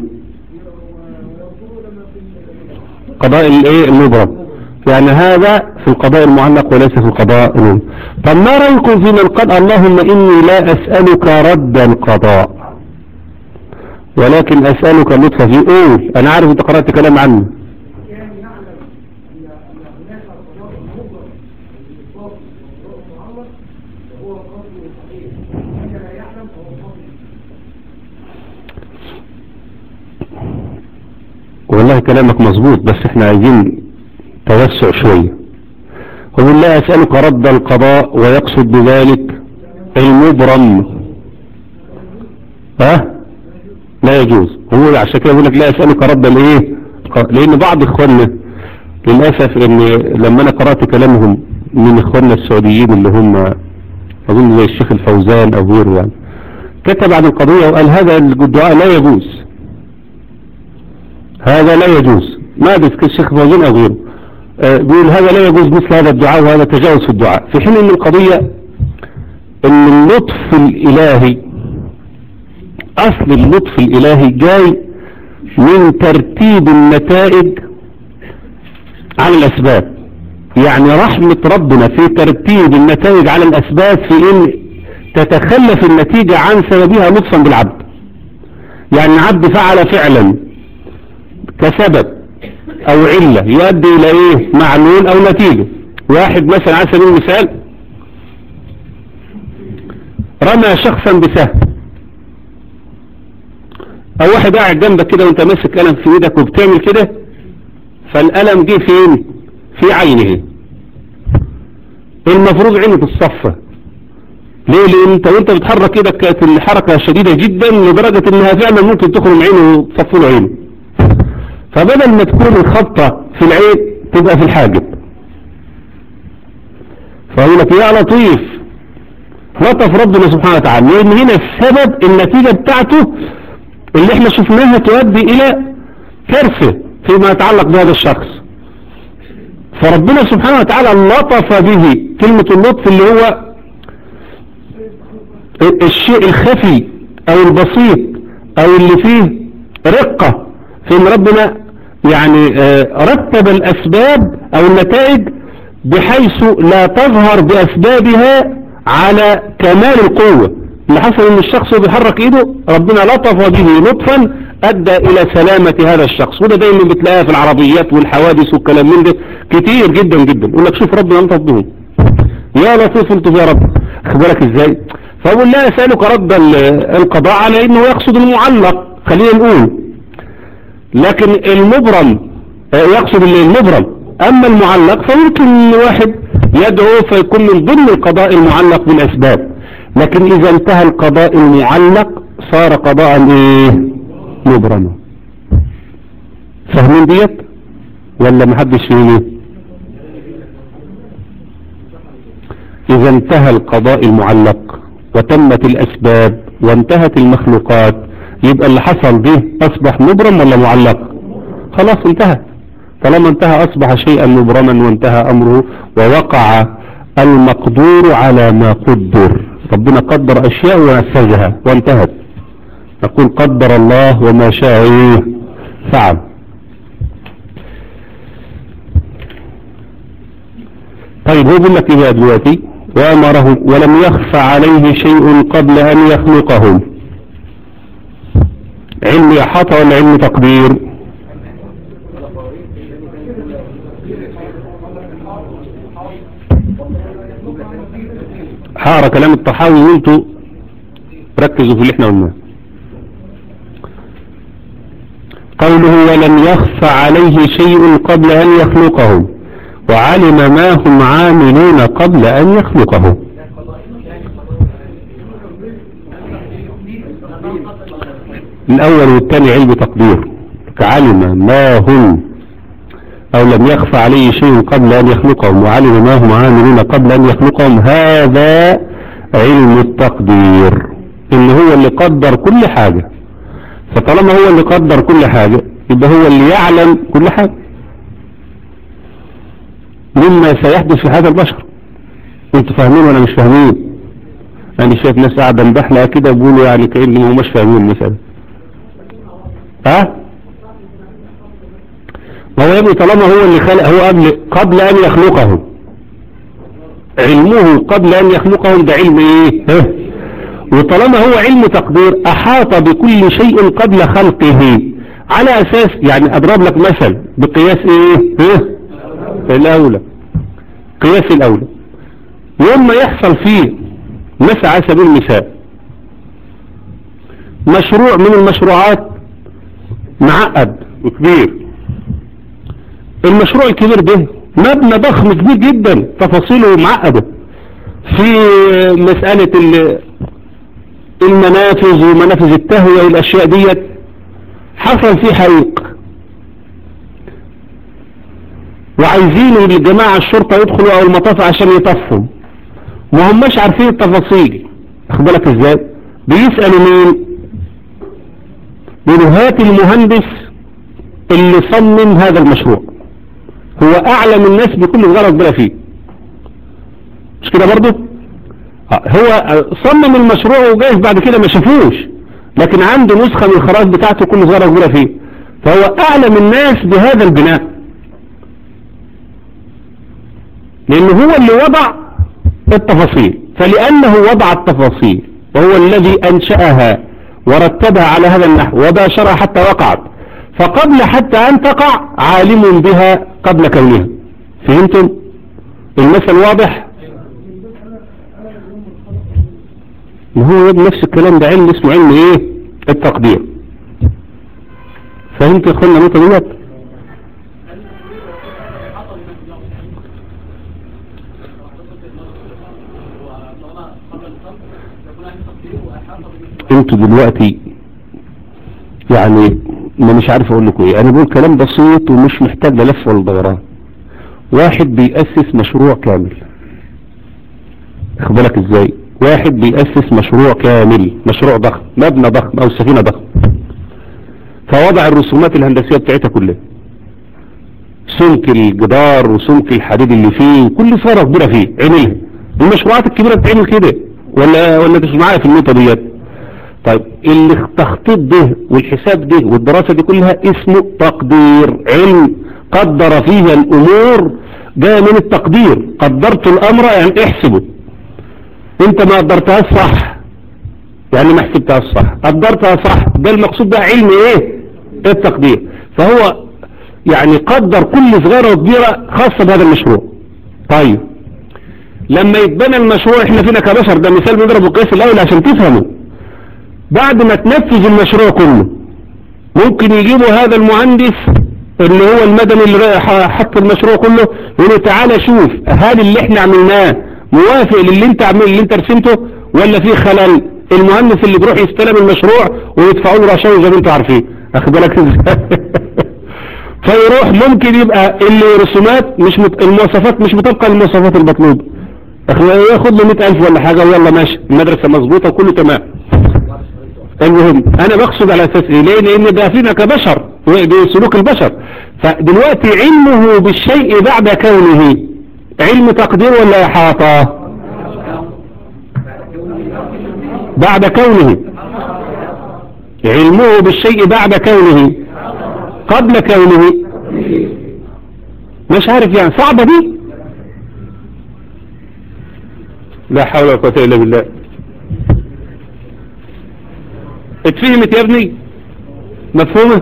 قضاء الايه المبرم يعني هذا في القضاء المعلق وليس في القضاء المبرم طب ما رأيكم في من قال اللهم إني لا أسألك رد القضاء ولكن أسألك اللطف في قول أنا عارف أنت قرأت كلام عنه يعني نعلم ان ان هناك قضاء مبرم للإصابة وقضاء معمر وهو قصد صحيح من لا يعلم فهو قصد والله كلامك مظبوط بس احنا عايزين توسع شوية هو لا أسألك رد القضاء ويقصد بذلك المبرم ها لا يجوز هو عشان كده بيقول لك لا أسألك رد الايه ق- لأن بعض إخواننا للأسف إن لما أنا قرأت كلامهم من إخواننا السعوديين اللي هم أظن زي الشيخ الفوزان أو غيره يعني كتب عن القضية وقال هذا الدعاء لا يجوز هذا لا يجوز ما أدري كان الشيخ فوزان أو غيره آه، بيقول هذا لا يجوز مثل هذا الدعاء وهذا تجاوز في الدعاء في حين ان القضية ان اللطف الالهي اصل اللطف الالهي جاي من ترتيب النتائج عن الأسباب يعني رحمة ربنا في ترتيب النتائج على الأسباب في إن تتخلف النتيجة عن سببها لطفا بالعبد يعني العبد فعل فعلا كسبب أو علة يؤدي إلى إيه معلول أو نتيجة واحد مثلا على سبيل المثال رمى شخصا بسهم او واحد قاعد جنبك كده وانت ماسك قلم في ايدك وبتعمل كده فالقلم جه فين في عينه المفروض عينه الصفة ليه لان انت وانت بتحرك ايدك كانت الحركة شديدة جدا لدرجة انها فعلا ممكن تخرج من عينه وتصفي له عينه فبدل ما تكون الخبطة في العين تبقى في الحاجب فيقول لك يا لطيف لطف ربنا سبحانه وتعالى لان هنا السبب النتيجة بتاعته اللي احنا شفناها تؤدي الى كارثة فيما يتعلق بهذا الشخص فربنا سبحانه وتعالى لطف به كلمة اللطف اللي هو الشيء الخفي او البسيط او اللي فيه رقة في ان ربنا يعني رتب الاسباب او النتائج بحيث لا تظهر باسبابها على كمال القوة اللي حصل ان الشخص بيحرك ايده ربنا لطف به لطفا ادى الى سلامة هذا الشخص وده دايما بتلاقيها في العربيات والحوادث والكلام من ده كتير جدا جدا يقول لك شوف ربنا لطف بهم يا لطيف انت يا رب خد بالك ازاي فاقول لا اسالك رد القضاء على انه يقصد المعلق خلينا نقول لكن المبرم يقصد المبرم اما المعلق فممكن واحد يدعو فيكون من ضمن القضاء المعلق بالاسباب لكن اذا انتهى القضاء المعلق صار قضاء ايه مبرما فاهمين ديت ولا محدش فيني اذا انتهى القضاء المعلق وتمت الاسباب وانتهت المخلوقات يبقى اللي حصل به اصبح مبرم ولا معلق خلاص انتهى طالما انتهى اصبح شيئا مبرما وانتهى امره ووقع المقدور على ما قدر ربنا قدر اشياء ونفذها وانتهت نقول قدر الله وما شاء ايه فعل طيب هو بيقول لك ايه دلوقتي وامره ولم يخفى عليه شيء قبل ان يخلقهم علم احاطه ولا علم تقدير حار كلام الطحاوي وانتوا ركزوا في اللي احنا قلناه قوله ولم يخفى عليه شيء قبل ان يخلقهم وعلم ما هم عاملون قبل ان يخلقهم الاول والثاني علم تقدير علم ما هم او لم يخفى عليه شيء قبل ان يخلقهم وعلم ما هم عاملون قبل ان يخلقهم هذا علم التقدير ان هو اللي قدر كل حاجة فطالما هو اللي قدر كل حاجة يبقى هو اللي يعلم كل حاجة مما سيحدث في هذا البشر انتوا فاهمين ولا مش فاهمين انا شايف ناس قاعدة مبحلة كده بيقولوا يعني كأنهم مش فاهمين المسألة ها ما هو يا ابني طالما هو اللي خلق هو قبل قبل ان يخلقه علمه قبل ان يخلقهم ده علم ايه ها وطالما هو علم تقدير احاط بكل شيء قبل خلقه على اساس يعني اضرب لك مثل بقياس ايه ها الاولى قياس الاولى يوم ما يحصل فيه مثل على سبيل المثال مشروع من المشروعات معقد وكبير المشروع الكبير ده مبنى ضخم كبير جدا تفاصيله معقدة في مسألة المنافذ ومنافذ التهوية والأشياء ديت حصل فيه حريق وعايزين الجماعة الشرطة يدخلوا او المطاف عشان يطفوا ما هماش عارفين التفاصيل اخبرك ازاي بيسألوا مين بيقولوا هات المهندس اللي صمم هذا المشروع هو اعلم الناس بكل غلط بلا فيه مش كده برضه هو صمم المشروع وجايز بعد كده ما شافوش لكن عنده نسخة من الخرائط بتاعته كل صغيرة كبيرة فيه فهو اعلم الناس بهذا البناء لأنه هو اللي وضع التفاصيل فلأنه وضع التفاصيل وهو الذي أنشأها ورتبها على هذا النحو وباشرها حتى وقعت فقبل حتى أن تقع عالم بها قبل كونها فهمتم المثل واضح ما هو يبقى نفس الكلام ده علم اسمه علم ايه التقدير فهمت يا اخوانا النقطه ديت انتوا دلوقتي يعني ما مش عارف اقول لكم ايه انا بقول كلام بسيط ومش محتاج لا لف ولا دوران واحد بيأسس مشروع كامل بالك ازاي واحد بيأسس مشروع كامل مشروع ضخم مبنى ضخم او سفينة ضخم فوضع الرسومات الهندسية بتاعتها كلها سمك الجدار وسمك الحديد اللي فيه كل صورة كبيرة فيه عملها المشروعات الكبيرة بتعمل كده ولا ولا مش معايا في النقطة ديت طيب اللي التخطيط ده والحساب ده والدراسة دي كلها اسمه تقدير علم قدر فيها الامور جاء من التقدير قدرت الامر يعني احسبه انت ما قدرتهاش صح يعني ما حسبتهاش صح قدرتها صح ده المقصود بقى علم ايه التقدير فهو يعني قدر كل صغيرة وكبيرة خاصة بهذا المشروع طيب لما يتبنى المشروع احنا فينا كبشر ده مثال بنضربه قياس الاول عشان تفهموا بعد ما تنفذ المشروع كله ممكن يجيبوا هذا المهندس اللي هو المدني اللي حط المشروع كله يقول له تعالى شوف هل اللي احنا عملناه موافق للي انت عمل اللي انت رسمته ولا في خلل المهندس اللي بيروح يستلم المشروع ويدفعوا له رشاوي زي ما انتوا عارفين اخد بالك ازاي فيروح ممكن يبقى اللي رسومات مش مت... المواصفات مش مطابقه للمواصفات المطلوبه ياخد له 100000 ولا حاجه ويلا ماشي المدرسه مظبوطه وكله تمام المهم انا بقصد على اساس ايه ليه لان ده فينا كبشر دي سلوك البشر فدلوقتي علمه بالشيء بعد كونه علم تقدير ولا احاطه بعد كونه علمه بالشيء بعد كونه قبل كونه مش عارف يعني صعبة دي لا حول ولا قوة الا بالله اتفهمت يا ابني مفهومة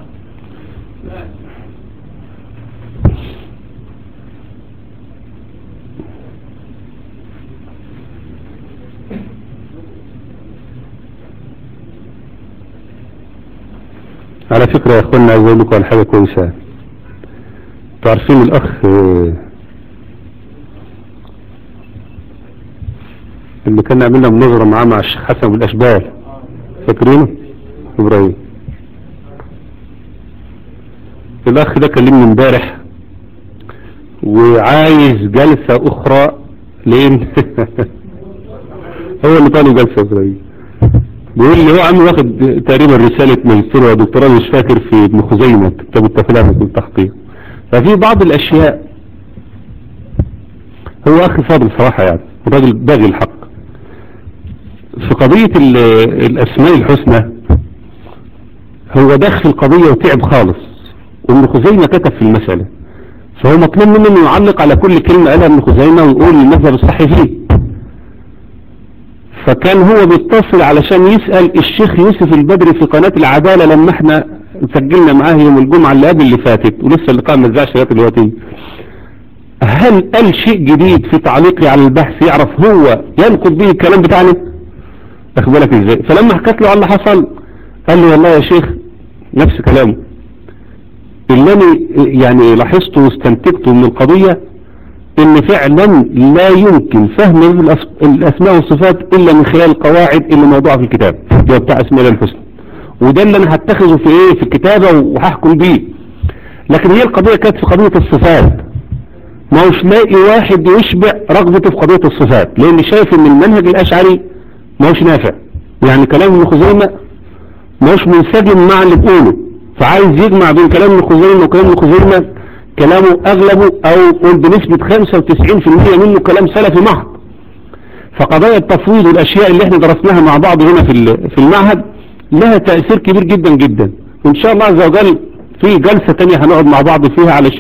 على فكرة يا اخوانا عايز اقول لكم على حاجة كويسة انتوا عارفين الاخ اللي كان عملنا مناظرة معاه مع الشيخ حسن بالاشبال فاكرينه ابراهيم الاخ ده كلمني امبارح وعايز جلسة اخرى لان هو اللي طالب جلسة ابراهيم بيقول لي هو عم واخد تقريبا رسالة ماجستير ودكتوراه مش فاكر في ابن خزيمة كتاب التفلامة والتحقيق ففي بعض الاشياء هو اخي فاضل صراحة يعني راجل باغي الحق في قضية الاسماء الحسنى هو دخل القضية وتعب خالص وابن خزيمة كتب في المسألة فهو مطلوب منه انه يعلق على كل كلمة قالها ابن خزيمة ويقول المذهب الصحي فيه فكان هو بيتصل علشان يسأل الشيخ يوسف البدري في قناة العدالة لما احنا سجلنا معاه يوم الجمعة اللي قبل اللي فاتت ولسه اللقاء ما نزعش لغايه دلوقتي هل قال شيء جديد في تعليقي على البحث يعرف هو ينقض به الكلام بتاعنا اخد بالك ازاي فلما حكيت له على اللي حصل قال لي والله يا شيخ نفس كلامه اللي انا يعني لاحظته واستنتجته من القضية ان فعلا لا يمكن فهم الاسماء والصفات الا من خلال القواعد اللي موضوعة في الكتاب اللي بتاع اسماء الله الحسنى وده اللي انا هتخذه في ايه في الكتابة وهحكم بيه لكن هي القضية كانت في قضية الصفات ما هوش لاقي واحد يشبع رغبته في قضية الصفات لان شايف ان المنهج الاشعري ما هوش نافع يعني كلام ابن خزيمة ما هوش منسجم مع اللي بقوله فعايز يجمع بين كلام ابن خزيمة وكلام ابن خزيمة كلامه اغلبه او قول بنسبة 95% منه كلام سلفي محض فقضايا التفويض والاشياء اللي احنا درسناها مع بعض هنا في في المعهد لها تأثير كبير جدا جدا وان شاء الله عز وجل في جلسة تانية هنقعد مع بعض فيها علشان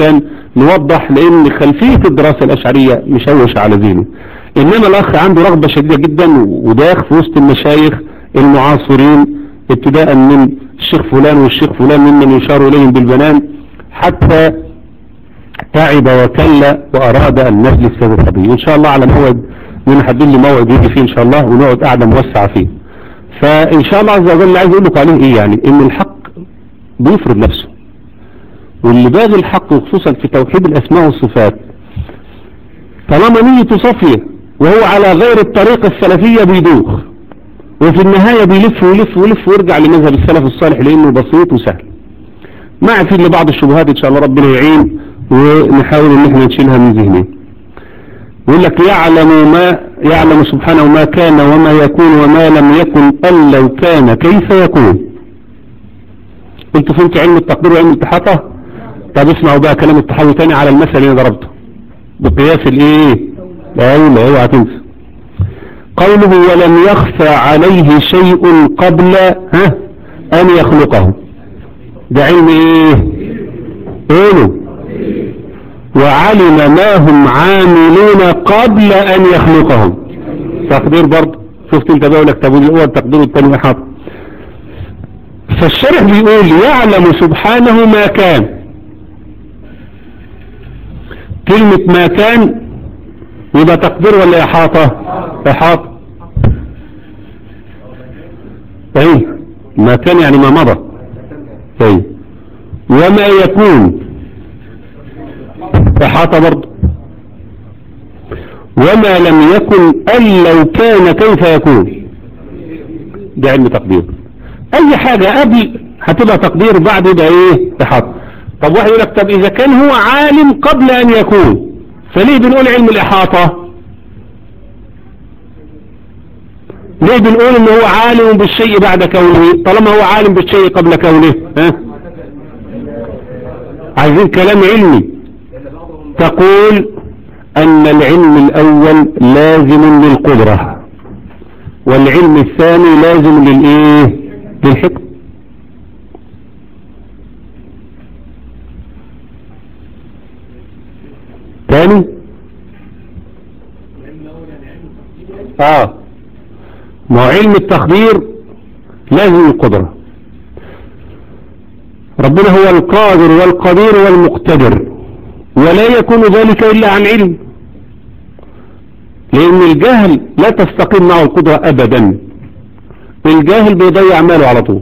نوضح لان خلفية الدراسة الاشعرية مشوشة على ذهنه انما الاخ عنده رغبة شديدة جدا وداخ في وسط المشايخ المعاصرين ابتداء من الشيخ فلان والشيخ فلان ممن يشار اليهم بالبنان حتى تعب وكل واراد ان نجلس هذا القضية ان شاء الله على موعد ونحدد لي موعد يجي فيه ان شاء الله ونقعد قاعدة موسعة فيه فان شاء الله عز وجل اللي عايز اقول لك عليه ايه يعني ان الحق بيفرض نفسه واللي باغي الحق وخصوصا في توحيد الاسماء والصفات طالما نيته صافية وهو على غير الطريقة السلفية بيدوخ وفي النهاية بيلف ويلف ويلف ويرجع لمذهب السلف الصالح لانه بسيط وسهل مع في اللي بعض الشبهات ان شاء الله ربنا يعين ونحاول ان احنا نشيلها من ذهننا يقول لك يعلم ما يعلم سبحانه ما كان وما يكون وما لم يكن أن لو كان كيف يكون انتوا فهمت علم التقدير وعلم التحاطة طب اسمعوا بقى كلام التحاوي تاني على المثل اللي انا ضربته بقياس الايه الاولى اوعى تنسى قوله ولم يخفى عليه شيء قبل ها ان يخلقه ده علم ايه قولوا وعلم ما هم عاملون قبل ان يخلقهم تقدير برضه شفت انت بقى لك طب الاول تقدير الثاني احاطه فالشرح بيقول يعلم سبحانه ما كان كلمة ما كان يبقى تقدير ولا احاطة احاطة اي ما كان يعني ما مضى اي وما يكون احاطة برضه وما لم يكن أن لو كان كيف يكون ده علم تقدير اي حاجة قبل هتبقى تقدير بعد يبقى ايه احاطة طب واحد يقول لك طب اذا كان هو عالم قبل ان يكون فليه بنقول علم الاحاطة ليه بنقول ان هو عالم بالشيء بعد كونه طالما هو عالم بالشيء قبل كونه ها عايزين كلام علمي تقول ان العلم الاول لازم للقدرة والعلم الثاني لازم للايه للحكم تاني اه ما هو علم التخدير لازم القدرة ربنا هو القادر والقدير والمقتدر ولا يكون ذلك إلا عن علم لأن الجهل لا تستقيم معه القدرة أبدا الجاهل بيضيع ماله على طول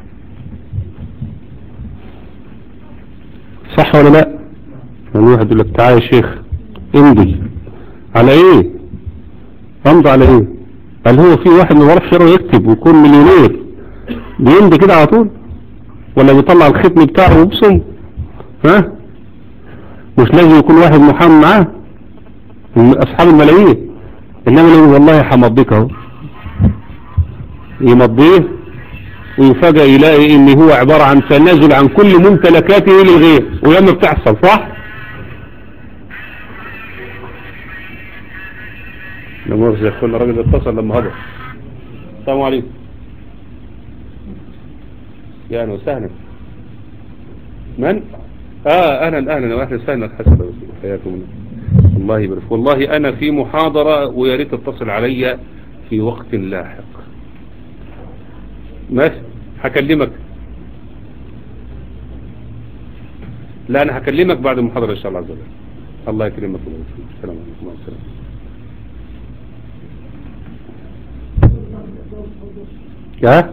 صح ولا لا يعني واحد يقول لك تعالى يا شيخ امضي على ايه امضي على ايه قال هو في واحد ما بيعرفش يقرا ويكتب ويكون مليونير بيمضي كده على طول ولا بيطلع الختم بتاعه ويبصم ها مش لازم يكون واحد محامي معاه من اصحاب الملايين انما لو والله همضيك اهو يمضيه ويفاجئ يلاقي ان هو عبارة عن تنازل عن كل ممتلكاته للغير وياما بتحصل صح لا مؤاخذة يا اخوانا الراجل اتصل لما هضر السلام عليكم يا اهلا وسهلا من اه اهلا اهلا واهلا وسهلا حسن حياكم الله الله يبارك والله انا في محاضرة ويا ريت تتصل عليا في وقت لاحق ماشي هكلمك لا انا هكلمك بعد المحاضرة ان شاء الله عز وجل الله يكرمك ويبارك فيك السلام عليكم ورحمة الله ها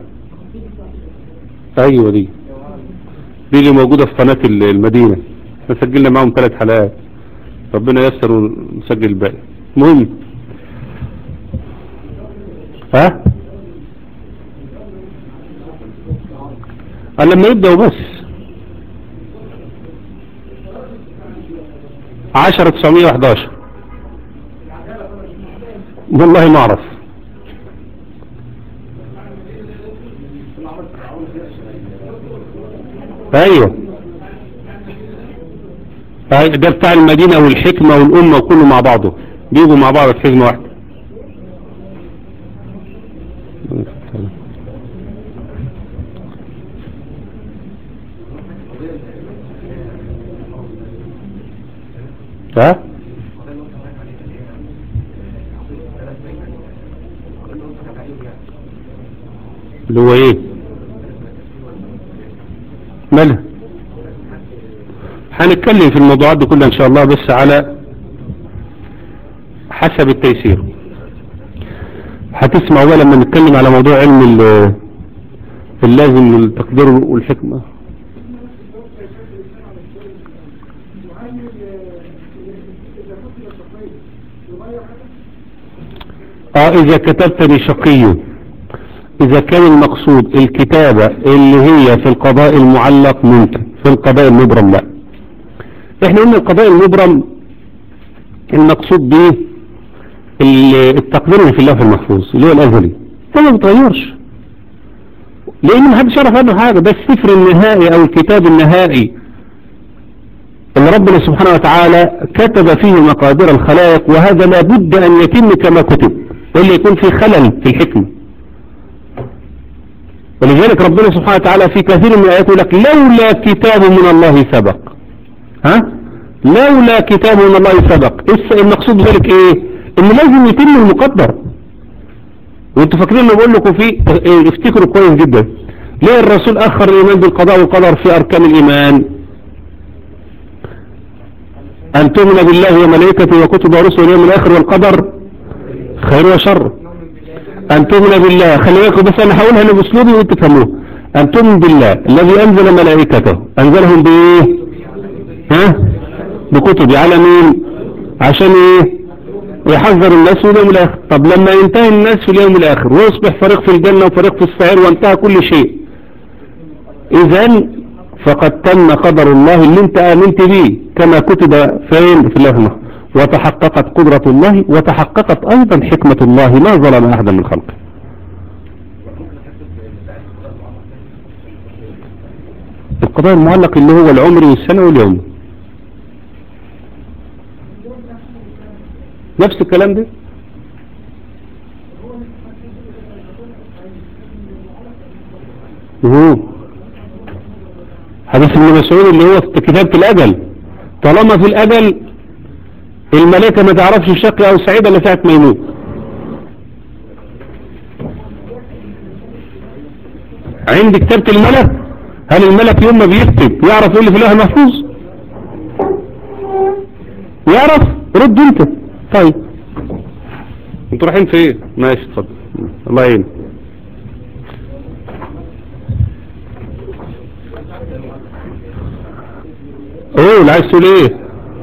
ايوه دي دي اللي موجودة في قناة المدينة احنا سجلنا معاهم ثلاث حلقات ربنا يسر ونسجل الباقي المهم ها قال لما يبدأ وبس عشرة تسعمية وحداشر والله ما اعرف ايوه ده بتاع المدينة والحكمة والأمة وكله مع بعضه بيجوا مع بعض في حزمة واحدة ها اللي هو ايه مالها هنتكلم في الموضوعات دي كلها ان شاء الله بس على حسب التيسير هتسمعوا بقى لما نتكلم على موضوع علم ال- اللازم للتقدير والحكمة وهل إذا كتب الشقين يغير حاجة؟ اه اذا كتبتني شقي اذا كان المقصود الكتابة اللي هي في القضاء المعلق ممكن في القضاء المبرم لا احنا قلنا القضاء المبرم المقصود به ال- التقدير اللي في اللوح المحفوظ اللي هو الازلي ده ما بيتغيرش لان محدش يعرف عنه حاجة ده السفر النهائي او الكتاب النهائي اللي ربنا سبحانه وتعالى كتب فيه مقادير الخلائق وهذا لابد أن يتم كما كتب ولا يكون في خلل في الحكمة ولذلك ربنا سبحانه وتعالى في كثير من الآيات يقول لك لولا كتاب من الله سبق ها لولا كتاب من الله سبق إيش المقصود بذلك ايه ان لازم يتم المقدر وانتوا فاكرين اللي بقول لكم فيه اه، افتكروا كويس جدا ليه الرسول اخر الايمان بالقضاء والقدر في اركان الايمان أن تؤمن بالله وملائكته وكتبه ورسله واليوم الآخر والقدر خير وشر أن تؤمن بالله خلي بالكم بس أنا هقولها أنا بأسلوبي وأنتوا تفهموه أن تؤمن بالله الذي أنزل ملائكته أنزلهم بإيه؟ ها؟ بكتب على مين؟ عشان إيه؟ يحذر الناس في اليوم الآخر طب لما ينتهي الناس في اليوم الآخر ويصبح فريق في الجنة وفريق في السعير وانتهى كل شيء إذا فقد تم قدر الله اللي انت آمنت به كما كتب فين في الله المحفوظ. وتحققت قدرة الله وتحققت أيضا حكمة الله ما ظلم أحدا من خلقه القضاء المعلق اللي هو العمر والسنة واليوم نفس الكلام ده مهو. حديث ابن مسعود اللي هو في كتابة الأجل طالما في الأجل الملائكة ما تعرفش الشقي أو سعيد إلا ساعة ما يموت عند كتابة الملك هل الملك يوم ما بيكتب يعرف ايه اللي في اللوح المحفوظ يعرف رد انت طيب انتوا رايحين في ايه ماشي اتفضل الله يعين قول عايز تقول ايه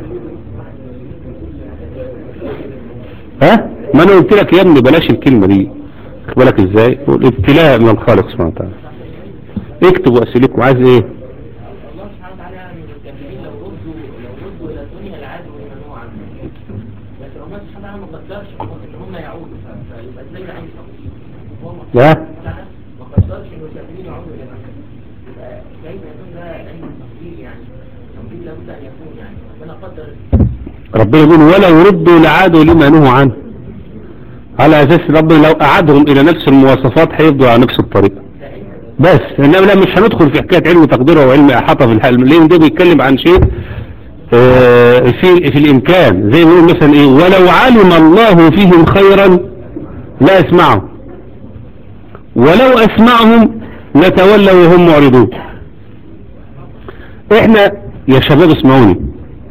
ها ما انا قلت لك يا ابني بلاش الكلمة دي خد بالك ازاي ابتلاء من الخالق سبحانه وتعالى اكتب واسئلتكم عايز ايه الله سبحانه وتعالى يعني الكافرين لو ردوا لو ردوا الى الدنيا لعادوا ويمنعوا عنها لكن الله سبحانه وتعالى ما قدرش ان هم يعودوا ف- فيبقى ازاي يعيش هو ما لا تعالى ما قدرش ان الكافرين يعودوا الى مكه يبقى كيف يكون ده علم التقدير يعني التقدير لابد ان يكون يعني ربنا قدر ربنا يقول ولو ردوا لعادوا لما نهوا عنه على اساس ربنا لو اعادهم الى نفس المواصفات هيفضوا على نفس الطريقه ده علم بس انما لا مش هندخل في حكايه علم تقديره وعلم احاطه في الحلم لان ده بيتكلم عن شيء آه، في في الامكان زي ما يقول مثلا ايه ولو علم الله فيهم خيرا لا اسمعهم ولو اسمعهم لتولوا وهم معرضون احنا يا شباب اسمعوني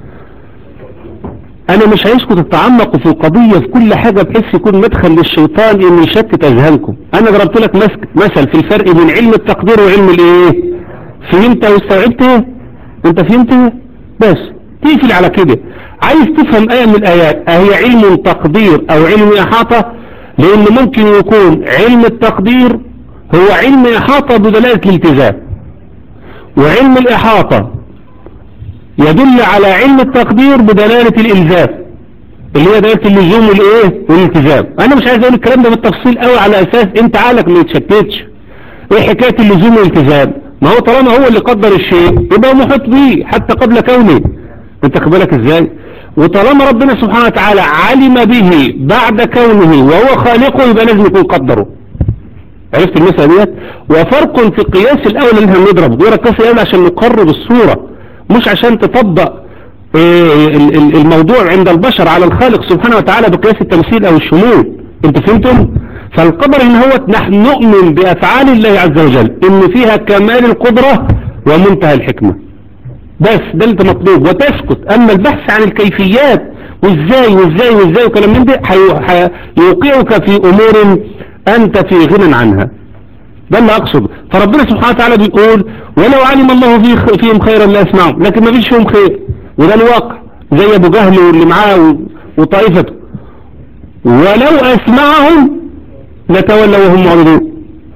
انا مش عايزكم تتعمقوا في القضية في كل حاجة بحيث يكون مدخل للشيطان انه يشتت اذهانكم انا ضربت لك مسك- مثل في الفرق بين علم التقدير وعلم الايه فهمت واستوعبت ايه انت فهمت ايه بس تقفل على كده عايز تفهم ايه من الايات اهي علم تقدير او علم احاطة لان ممكن يكون علم التقدير هو علم احاطة بدلالة الالتزام وعلم الاحاطة يدل على علم التقدير بدلالة الإلزام اللي هي دلالة اللزوم والايه والالتزام انا مش عايز اقول الكلام ده بالتفصيل قوي على اساس انت عقلك ما يتشتتش ايه حكاية اللزوم والالتزام ما هو طالما هو اللي قدر الشيء يبقى محيط به حتى قبل كونه انت خد بالك ازاي وطالما ربنا سبحانه وتعالى علم به بعد كونه وهو خالقه يبقى لازم يكون قدره عرفت المسألة ديت وفرق في قياس الأول اللي احنا بنضرب غير قياس الأول عشان نقرب الصورة مش عشان تطبق إيه ال- ال- الموضوع عند البشر على الخالق سبحانه وتعالى بقياس التمثيل او الشمول انتوا فهمتم فالقدر ان هو نحن نؤمن بافعال الله عز وجل ان فيها كمال القدرة ومنتهى الحكمة بس ده اللي مطلوب وتسكت اما البحث عن الكيفيات وازاي وازاي وازاي وكلام من ده حي- هيوقعك في امور انت في غنى عنها ده اللي اقصده فربنا سبحانه وتعالى بيقول ولو علم الله في فيهم خيرا لاسمعهم لكن ما فيش فيهم خير وده الواقع زي ابو جهل واللي معاه و- وطائفته ولو اسمعهم لتولوا وهم معرضون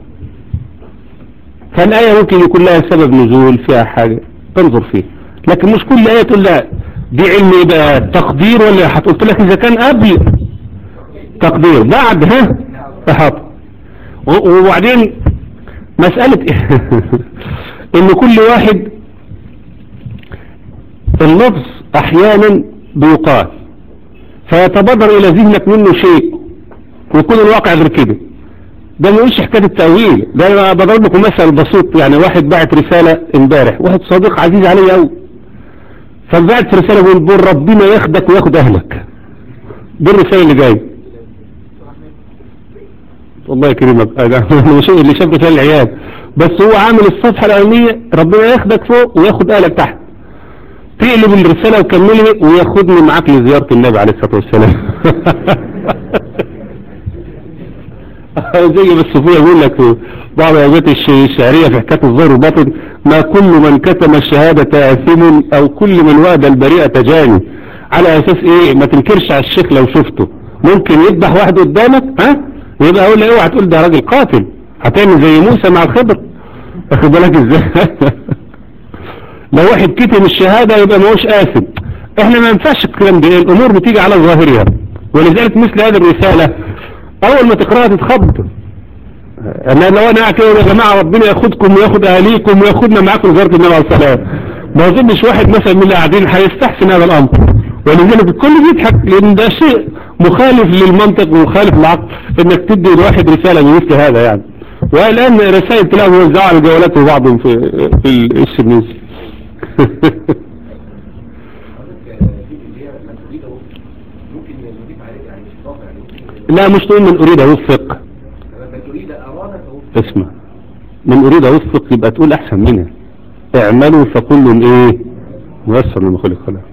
فالآية ممكن يكون لها سبب نزول فيها حاجة تنظر فيه لكن مش كل آية تقول لا دي علم ايه بقى تقدير ولا هتقول لك إذا كان قبل تقدير بعد ها إحاطة و- وبعدين مسألة إن كل واحد اللفظ أحيانا بيقال فيتبادر إلى ذهنك منه شيء ويكون الواقع غير كده ده ما يقولش حكاية التأويل ده أنا بضرب لكم مثل بسيط يعني واحد بعت رسالة امبارح واحد صديق عزيز علي قوي فبعت رسالة بيقول بول ربنا ياخدك وياخد أهلك دي الرسالة اللي جاية الله يكرمك أنا مش اللي شاف رسالة العيال بس هو عامل الصفحة الأولانية ربنا ياخدك فوق وياخد أهلك تحت تقلب الرسالة وكملها وياخدني معاك لزيارة النبي عليه الصلاة والسلام زي ما الصوفية يقول لك في بعض الآيات الش- الشعرية في حكاية الظاهر والباطن ما كل من كتم الشهادة آثم أو كل من وعد البريئة جاني على أساس إيه ما تنكرش على الشيخ لو شفته ممكن يذبح واحد قدامك ها ويبقى أقول له اوعى تقول ده راجل قاتل هتعمل زي موسى مع الخضر واخد بالك ازاي لو واحد كتم الشهادة يبقى ما هوش آثم احنا ما ينفعش الكلام ده الامور بتيجي على ظاهرها ولذلك مثل هذه الرسالة اول ما تقرأها تتخض انا لو انا قاعد كده يا جماعة ربنا ياخدكم وياخد اهاليكم وياخدنا معاكم وزارة النبي عليه الصلاة ما اظنش واحد مثلا من اللي قاعدين هيستحسن هذا الامر ولذلك الكل بيضحك لان ده شيء مخالف للمنطق ومخالف للعقل انك تدي لواحد رسالة بمثل هذا يعني والان رسائل تلاقوا موزعة على جوالات بعضهم في في الاس ام اس ممكن نضيف عليه يعني مش اضافه يعني لا مش تقول من اريد اوفق لما تريد اراد فهو اسمع من اريد اوفق يبقى تقول احسن منها اعملوا فكل ايه ميسر لما خلق خلق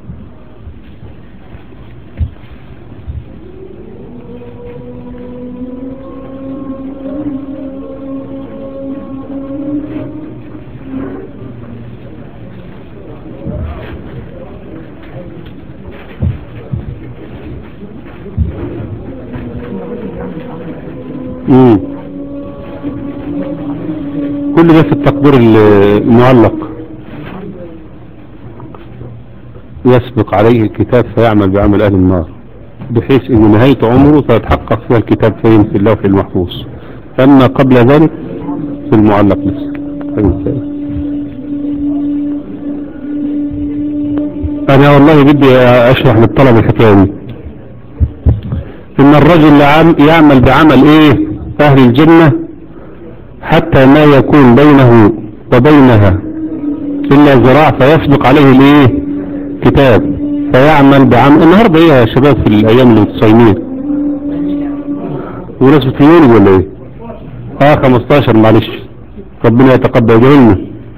امم كل ده في التقدير المعلق يسبق عليه الكتاب فيعمل بعمل أهل النار بحيث أن نهاية عمره فيتحقق فيها الكتاب فين في اللوح المحفوظ أما قبل ذلك في المعلق بس أنا والله بدي أشرح للطلبة الحكاية دي إن الرجل عم- يعمل بعمل إيه أهل الجنة حتى ما يكون بينه وبينها إلا ذراع فيسبق عليه الإيه كتاب فيعمل بعمل النهاردة إيه يا شباب في الأيام اللي متصايمين ونسبة يوني ولا إيه آه 15 معلش ربنا يتقبل جهلنا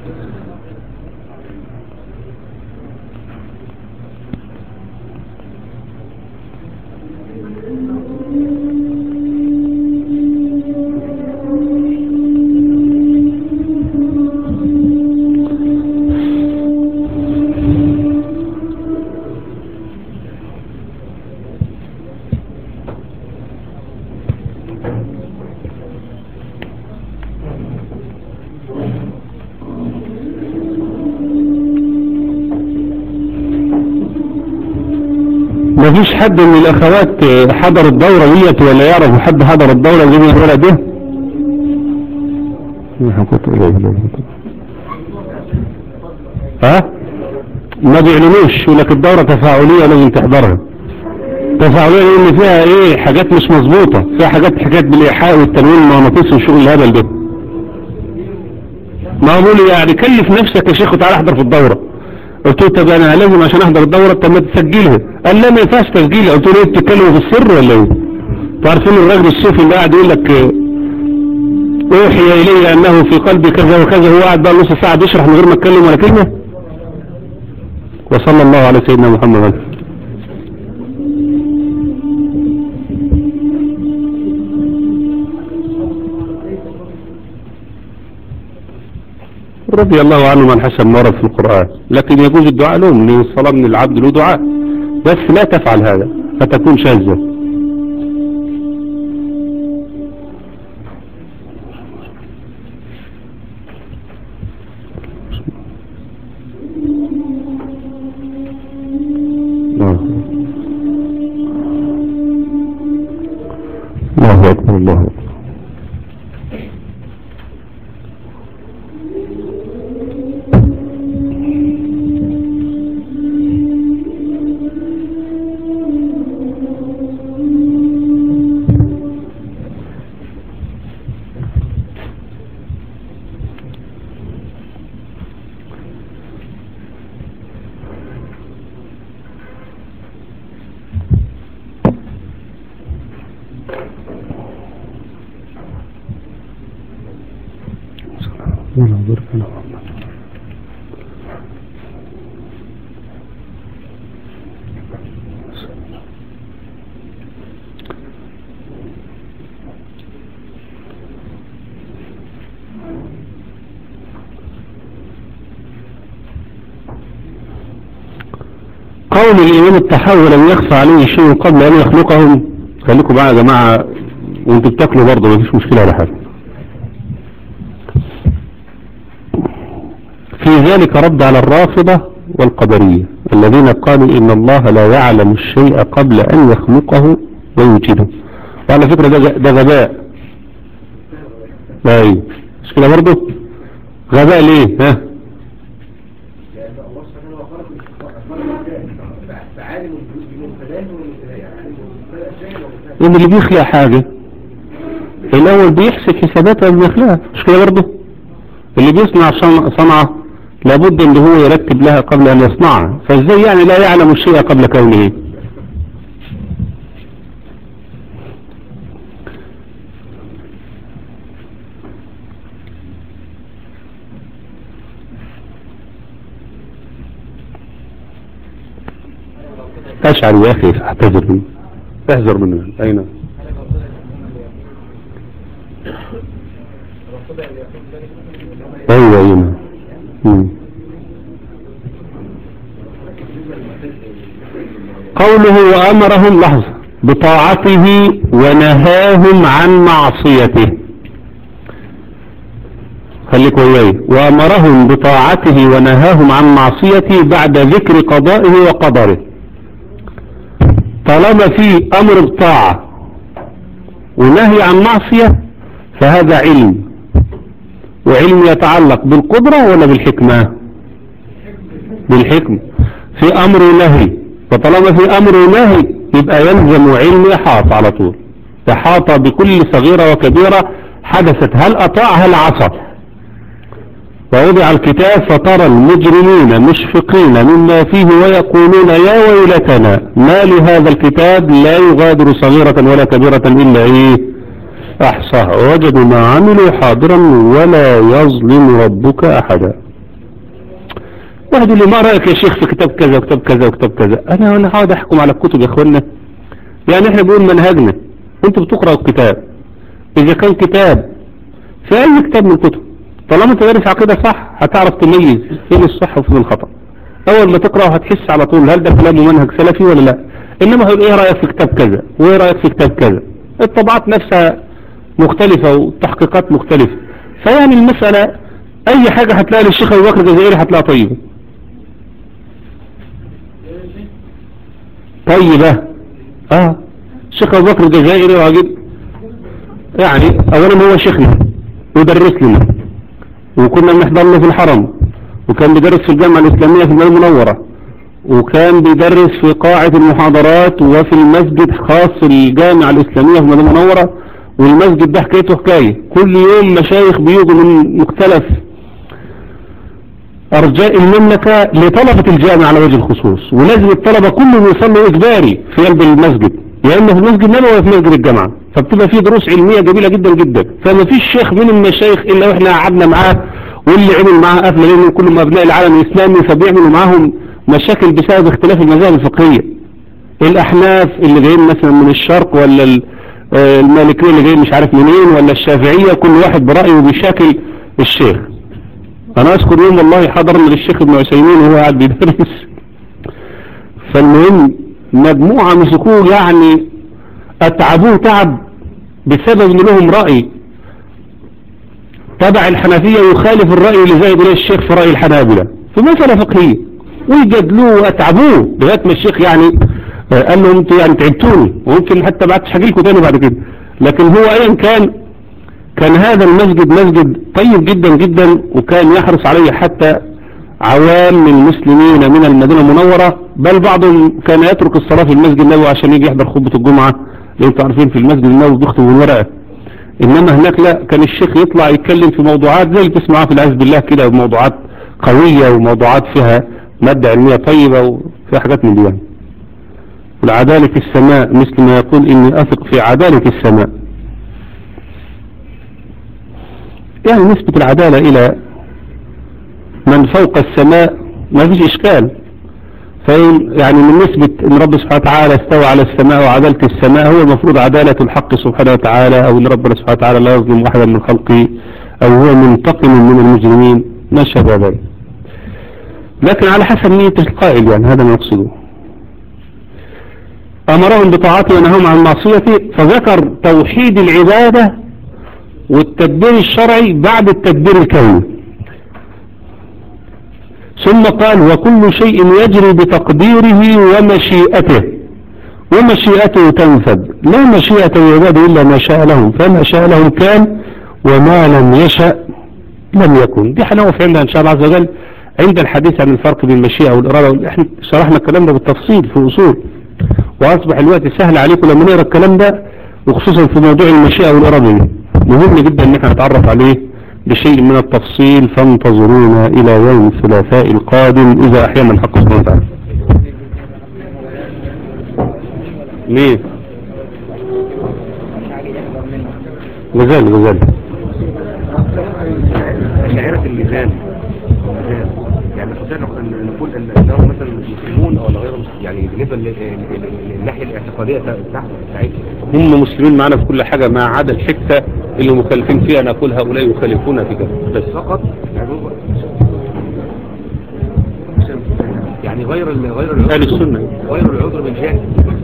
ما فيش حد من الاخوات حضر الدورة ديت ولا يعرف حد حضر الدورة زي ما الولد ده ها ما بيعلنوش يقول لك الدورة تفاعلية لازم تحضرها تفاعلية لان فيها ايه حاجات مش مظبوطة فيها حاجات حاجات بالايحاء والتنوين المغناطيسي وشغل الهبل ده ما بقول يعني كلف نفسك يا شيخ وتعالى احضر في الدورة قلت له طب انا لازم عشان احضر الدورة طب ما تسجلها قال لا ما ينفعش تسجيلها قلت له ايه بتتكلموا في السر ولا ايه انتوا عارفين الراجل الصوفي اللي قاعد يقول لك آه، اوحي الي انه في قلبي كذا وكذا هو قاعد بقى نص ساعة بيشرح من غير ما اتكلم ولا كلمة وصلى الله على سيدنا محمد رضي الله عنه من حسب ما ورد في القرآن لكن يجوز الدعاء لهم لأن الصلاة من العبد له دعاء بس لا تفعل هذا فتكون شاذة آه. الله أكبر الله أكبر ولا ضرب ولا عمل. قول الإمام التحول لم يخفى عليه شيء قبل أن يخلقهم خليكم بقى يا جماعة وانتوا بتاكلوا برضه مفيش مشكلة ولا حاجة في ذلك رد على الرافضة والقدرية الذين قالوا إن الله لا يعلم الشيء قبل أن يخلقه ويوجده وعلى فكرة ده, ده غباء أيوة مش كده برضه غباء ليه ها لأن الله سبحانه وتعالى خلق الأشياء فعالم بمبتداه ومنتهاه يعني عالم بمبتدا الشيء ومنتهاه ان اللي بيخلق حاجة الاول بيحسب حساباتها قبل ما يخلقها مش كده برضه اللي بيصنع صن- صنعة لابد ان هو يرتب لها قبل ان يصنعها فازاي يعني لا يعلم الشيء قبل كونه اشعر يا اخي اعتذر منه احذر منه اين ايوه ايوه مم. قوله وامرهم لحظة بطاعته ونهاهم عن معصيته خليك وياي وامرهم بطاعته ونهاهم عن معصيته بعد ذكر قضائه وقدره طالما في امر بطاعة ونهي عن معصية فهذا علم وعلم يتعلق بالقدرة ولا بالحكمة بالحكمة في امر ونهي فطالما في امر ونهي يبقى يلزم علم يحاط على طول يحاط بكل صغيرة وكبيرة حدثت هل اطاع هل عصى ووضع الكتاب فترى المجرمين مشفقين مما فيه ويقولون يا ويلتنا ما لهذا الكتاب لا يغادر صغيرة ولا كبيرة إلا إيه أحصاها وجدوا ما عملوا حاضرا ولا يظلم ربك أحدا واحد يقول لي ما رأيك يا شيخ في كتاب كذا وكتاب كذا وكتاب كذا أنا أنا هقعد أحكم على الكتب يا إخوانا يعني إحنا بنقول منهجنا أنتوا بتقرأوا الكتاب إذا كان كتاب في أي كتاب من الكتب طالما انت دارس عقيدة صح هتعرف تميز فين الصح وفين الخطأ اول ما تقرأ هتحس على طول هل ده كلام منهج سلفي ولا لا انما هو ايه رأيك في كتاب كذا وايه رأيك في كتاب كذا الطبعات نفسها مختلفة والتحقيقات مختلفة فيعني المسألة اي حاجة هتلاقي للشيخ ابو بكر الجزائري هتلاقيها طيبة طيبة اه الشيخ ابو بكر الجزائري راجل يعني اولا هو شيخنا ودرس لنا وكنا بنحضر له في الحرم وكان بيدرس في الجامعة الإسلامية في المدينة المنورة وكان بيدرس في قاعة المحاضرات وفي المسجد خاص الجامعة الإسلامية في المدينة المنورة والمسجد ده حكايته حكاية كل يوم مشايخ بيجوا من مختلف أرجاء المملكة لطلبة الجامعة على وجه الخصوص ولازم الطلبة كلهم يصلوا إجباري في قلب المسجد يا إما في مسجد النبوي ولا في مسجد الجامعة فبتبقى في دروس علمية جميلة جدا جدا فما فيش شيخ من المشايخ إلا وإحنا قعدنا معاه واللي عمل معاه قفلة لأنهم كلهم أبناء العالم الإسلامي فبيعملوا معاهم مشاكل بسبب اختلاف المذاهب الفقهية الأحناف اللي جايين مثلا من الشرق ولا ال- آه، المالكية اللي جايين مش عارف منين ولا الشافعية كل واحد برأيه بيشاكل الشيخ انا اذكر يوم والله حضرنا للشيخ ابن عثيمين وهو قاعد بيدرس فالمهم مجموعة مسكوه يعني اتعبوه تعب بسبب ان لهم رأي تبع الحنفية يخالف الرأي اللي زايد اليه الشيخ في رأي الحنابلة في مسألة فقهية ويجادلوه واتعبوه لغاية ما الشيخ يعني آه، قال له انتوا يعني تعبتوني وممكن حتى بعد تحكي لكم تاني بعد كده لكن هو ايا كان كان هذا المسجد مسجد طيب جدا جدا وكان يحرص عليه حتى عوام المسلمين من المدينة المنورة بل بعضهم كان يترك الصلاة في المسجد النبوي عشان يجي يحضر خطبة الجمعة لأن انتوا عارفين في المسجد النبوي بيخطب بالورقة إنما هناك لا كان الشيخ يطلع يتكلم في موضوعات زي اللي بتسمعها في العز بالله كده موضوعات قوية وموضوعات فيها مادة علمية طيبة وفيها حاجات من دي يعني والعدالة في السماء مثل ما يقول إني أثق في عدالة السماء يعني نسبة العدالة إلى من فوق السماء ما فيش إشكال فإن يعني من نسبة أن رب سبحانه وتعالى استوى على السماء وعدالة السماء هو المفروض عدالة الحق سبحانه وتعالى أو أن ربنا سبحانه وتعالى لا يظلم واحدا من خلقه أو هو منتقم من المجرمين ما شابه ذلك لكن على حسب نية القائل يعني هذا ما نقصده أمرهم بطاعته ونهاهم عن معصيته فذكر توحيد العبادة والتدبير الشرعي بعد التدبير الكوني ثم قال وكل شيء يجري بتقديره ومشيئته ومشيئته تنفذ لا مشيئة العباد إلا ما شاء لهم فما شاء لهم كان وما لم يشأ لم يكن دي هنقف عندها إن شاء الله عز وجل عند الحديث عن الفرق بين المشيئة والإرادة احنا شرحنا الكلام ده بالتفصيل في أصول وأصبح الوقت سهل عليكم لما نقرأ الكلام ده وخصوصا في موضوع المشيئة والإرادة دي مهم جدا ان احنا نتعرف عليه بشيء من التفصيل فانتظرونا الى يوم الثلاثاء القادم اذا احيانا الحق سبحانه وتعالى ليه غزال غزال شعيرة الميزان الميزان. يعني نستطيع أن نقول أن أنهم مثلا مسلمون أو غير مسلمون يعني بالنسبة لل- لل- للناحية الاعتقادية بتاعتهم بتاعتهم هم مسلمين معنا في كل حاجة ما عدا الحتة اللي مخالفين فيها نقول هؤلاء يخالفون في كذا بس فقط يعني هو- يعني غير ال- غير العذر اهل السنة غير العذر بالجهل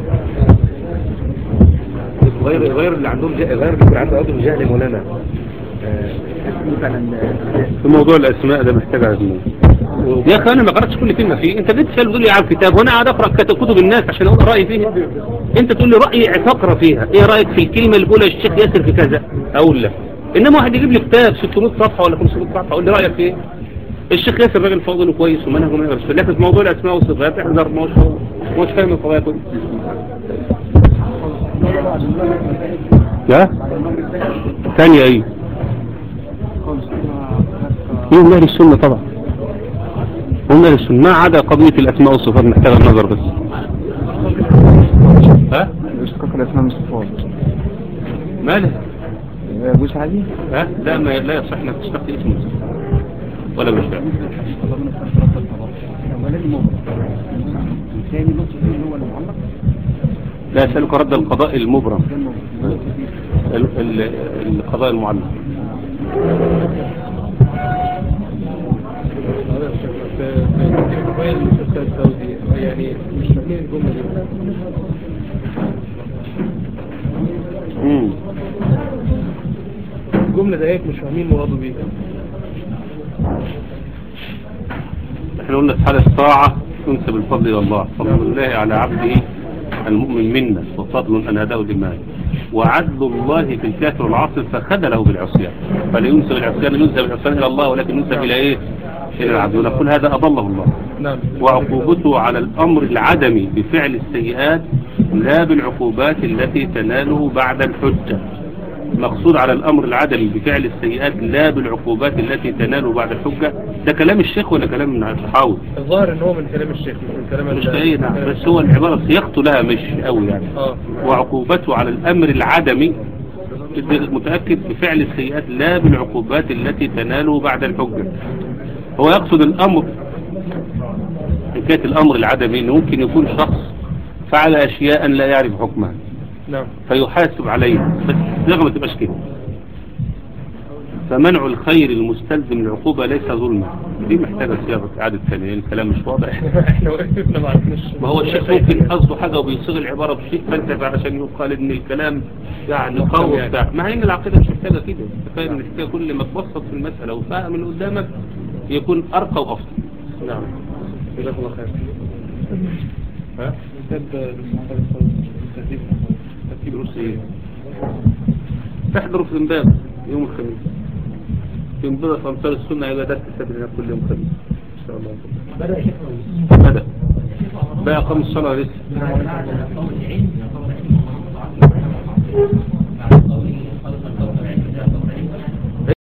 غير غير اللي عندهم جهل غير اللي يكون عنده عذر بالجهل يا مولانا آه، مثلا في موضوع الاسماء ده محتاج علم يا اخي انا ما قراتش كل كلمه فيه انت جيت تسال تقول لي على الكتاب وانا قاعد اقرا كت- كتب الناس عشان اقول رايي فيها انت تقول لي رايي فقره فيها ايه رايك في الكلمه اللي بيقولها الشيخ ياسر في كذا اقول لك انما واحد يجيب لي كتاب 600 صفحه ولا 500 صفحه اقول لي رايك في ايه الشيخ ياسر راجل فاضل وكويس ومنهجه ما يغرس لكن في موضوع الاسماء والصفات احذر ما هوش ما هوش فاهم القضايا كلها يا ثانيه ايه هم من اهل السنه طبعا هم من اهل السنه ما عدا قضيه الاسماء والصفات محتاجه النظر بس ها اشتقاق الاسماء من الصفات ماله يجوز عادي ها لا ما لا يصح انك تشتق اسم ولا مش فاهم ثاني نقطة فيه اللي هو المعلق لا يسألك رد القضاء المبرم ال- ال- القضاء المعلق يعني مش فاهمين الجملة دي مم. الجملة ديت مش فاهمين مراده بيها احنا قلنا في حال الطاعة تنسب الفضل إلى الله فضل الله على عبده المؤمن منا وفضل أن هداه دماء وعدل الله في الكافر العاصر فخذله بالعصيان فلا ينسب العصيان ينسب العصيان إلى الله ولكن ينسب إلى إيه إلى العبد ونقول هذا أضله الله نعم وعقوبته على الأمر العدمي بفعل السيئات لا بالعقوبات التي تناله بعد الحجة مقصود على الأمر العدمي بفعل السيئات لا بالعقوبات التي تناله بعد الحجة ده كلام الشيخ ولا كلام من الصحاوي الظاهر ان هو من كلام الشيخ مش من كلام مش ال- ايه من نعم كلام بس هو العبارة صياغته لها مش قوي يعني اه وعقوبته على الأمر العدمي متأكد بفعل السيئات لا بالعقوبات التي تناله بعد الحجة هو يقصد الأمر حكاية الأمر العدمي إنه ممكن يكون شخص فعل أشياء لا يعرف حكمها نعم فيحاسب عليه بس الصياغة ما تبقاش كده فمنع الخير المستلزم للعقوبة ليس ظلما دي محتاجة صياغة إعادة ثانية لأن الكلام مش واضح احنا وقفنا ما عرفناش ما هو الشيخ ممكن قصده حاجة وبيصيغ العبارة بشيء فانت عشان يقال ان الكلام يعني قوي يعني. بتاع مع ان العقيدة مش محتاجة كده انت فاهم الحكاية كل ما تبسط في المسألة وفاهم اللي قدامك يكون ارقى وافضل نعم جزاك الله خير ها كتاب تهذيب ترتيب رؤوس ايه تحضروا في امبابة يوم الخميس في امبابة في امثال السنة هيبقى درس كتاب لنا كل يوم خميس ان شاء الله بدأ يشوف بدأ بقى قام الصلاة لسه قول العلم قول العلم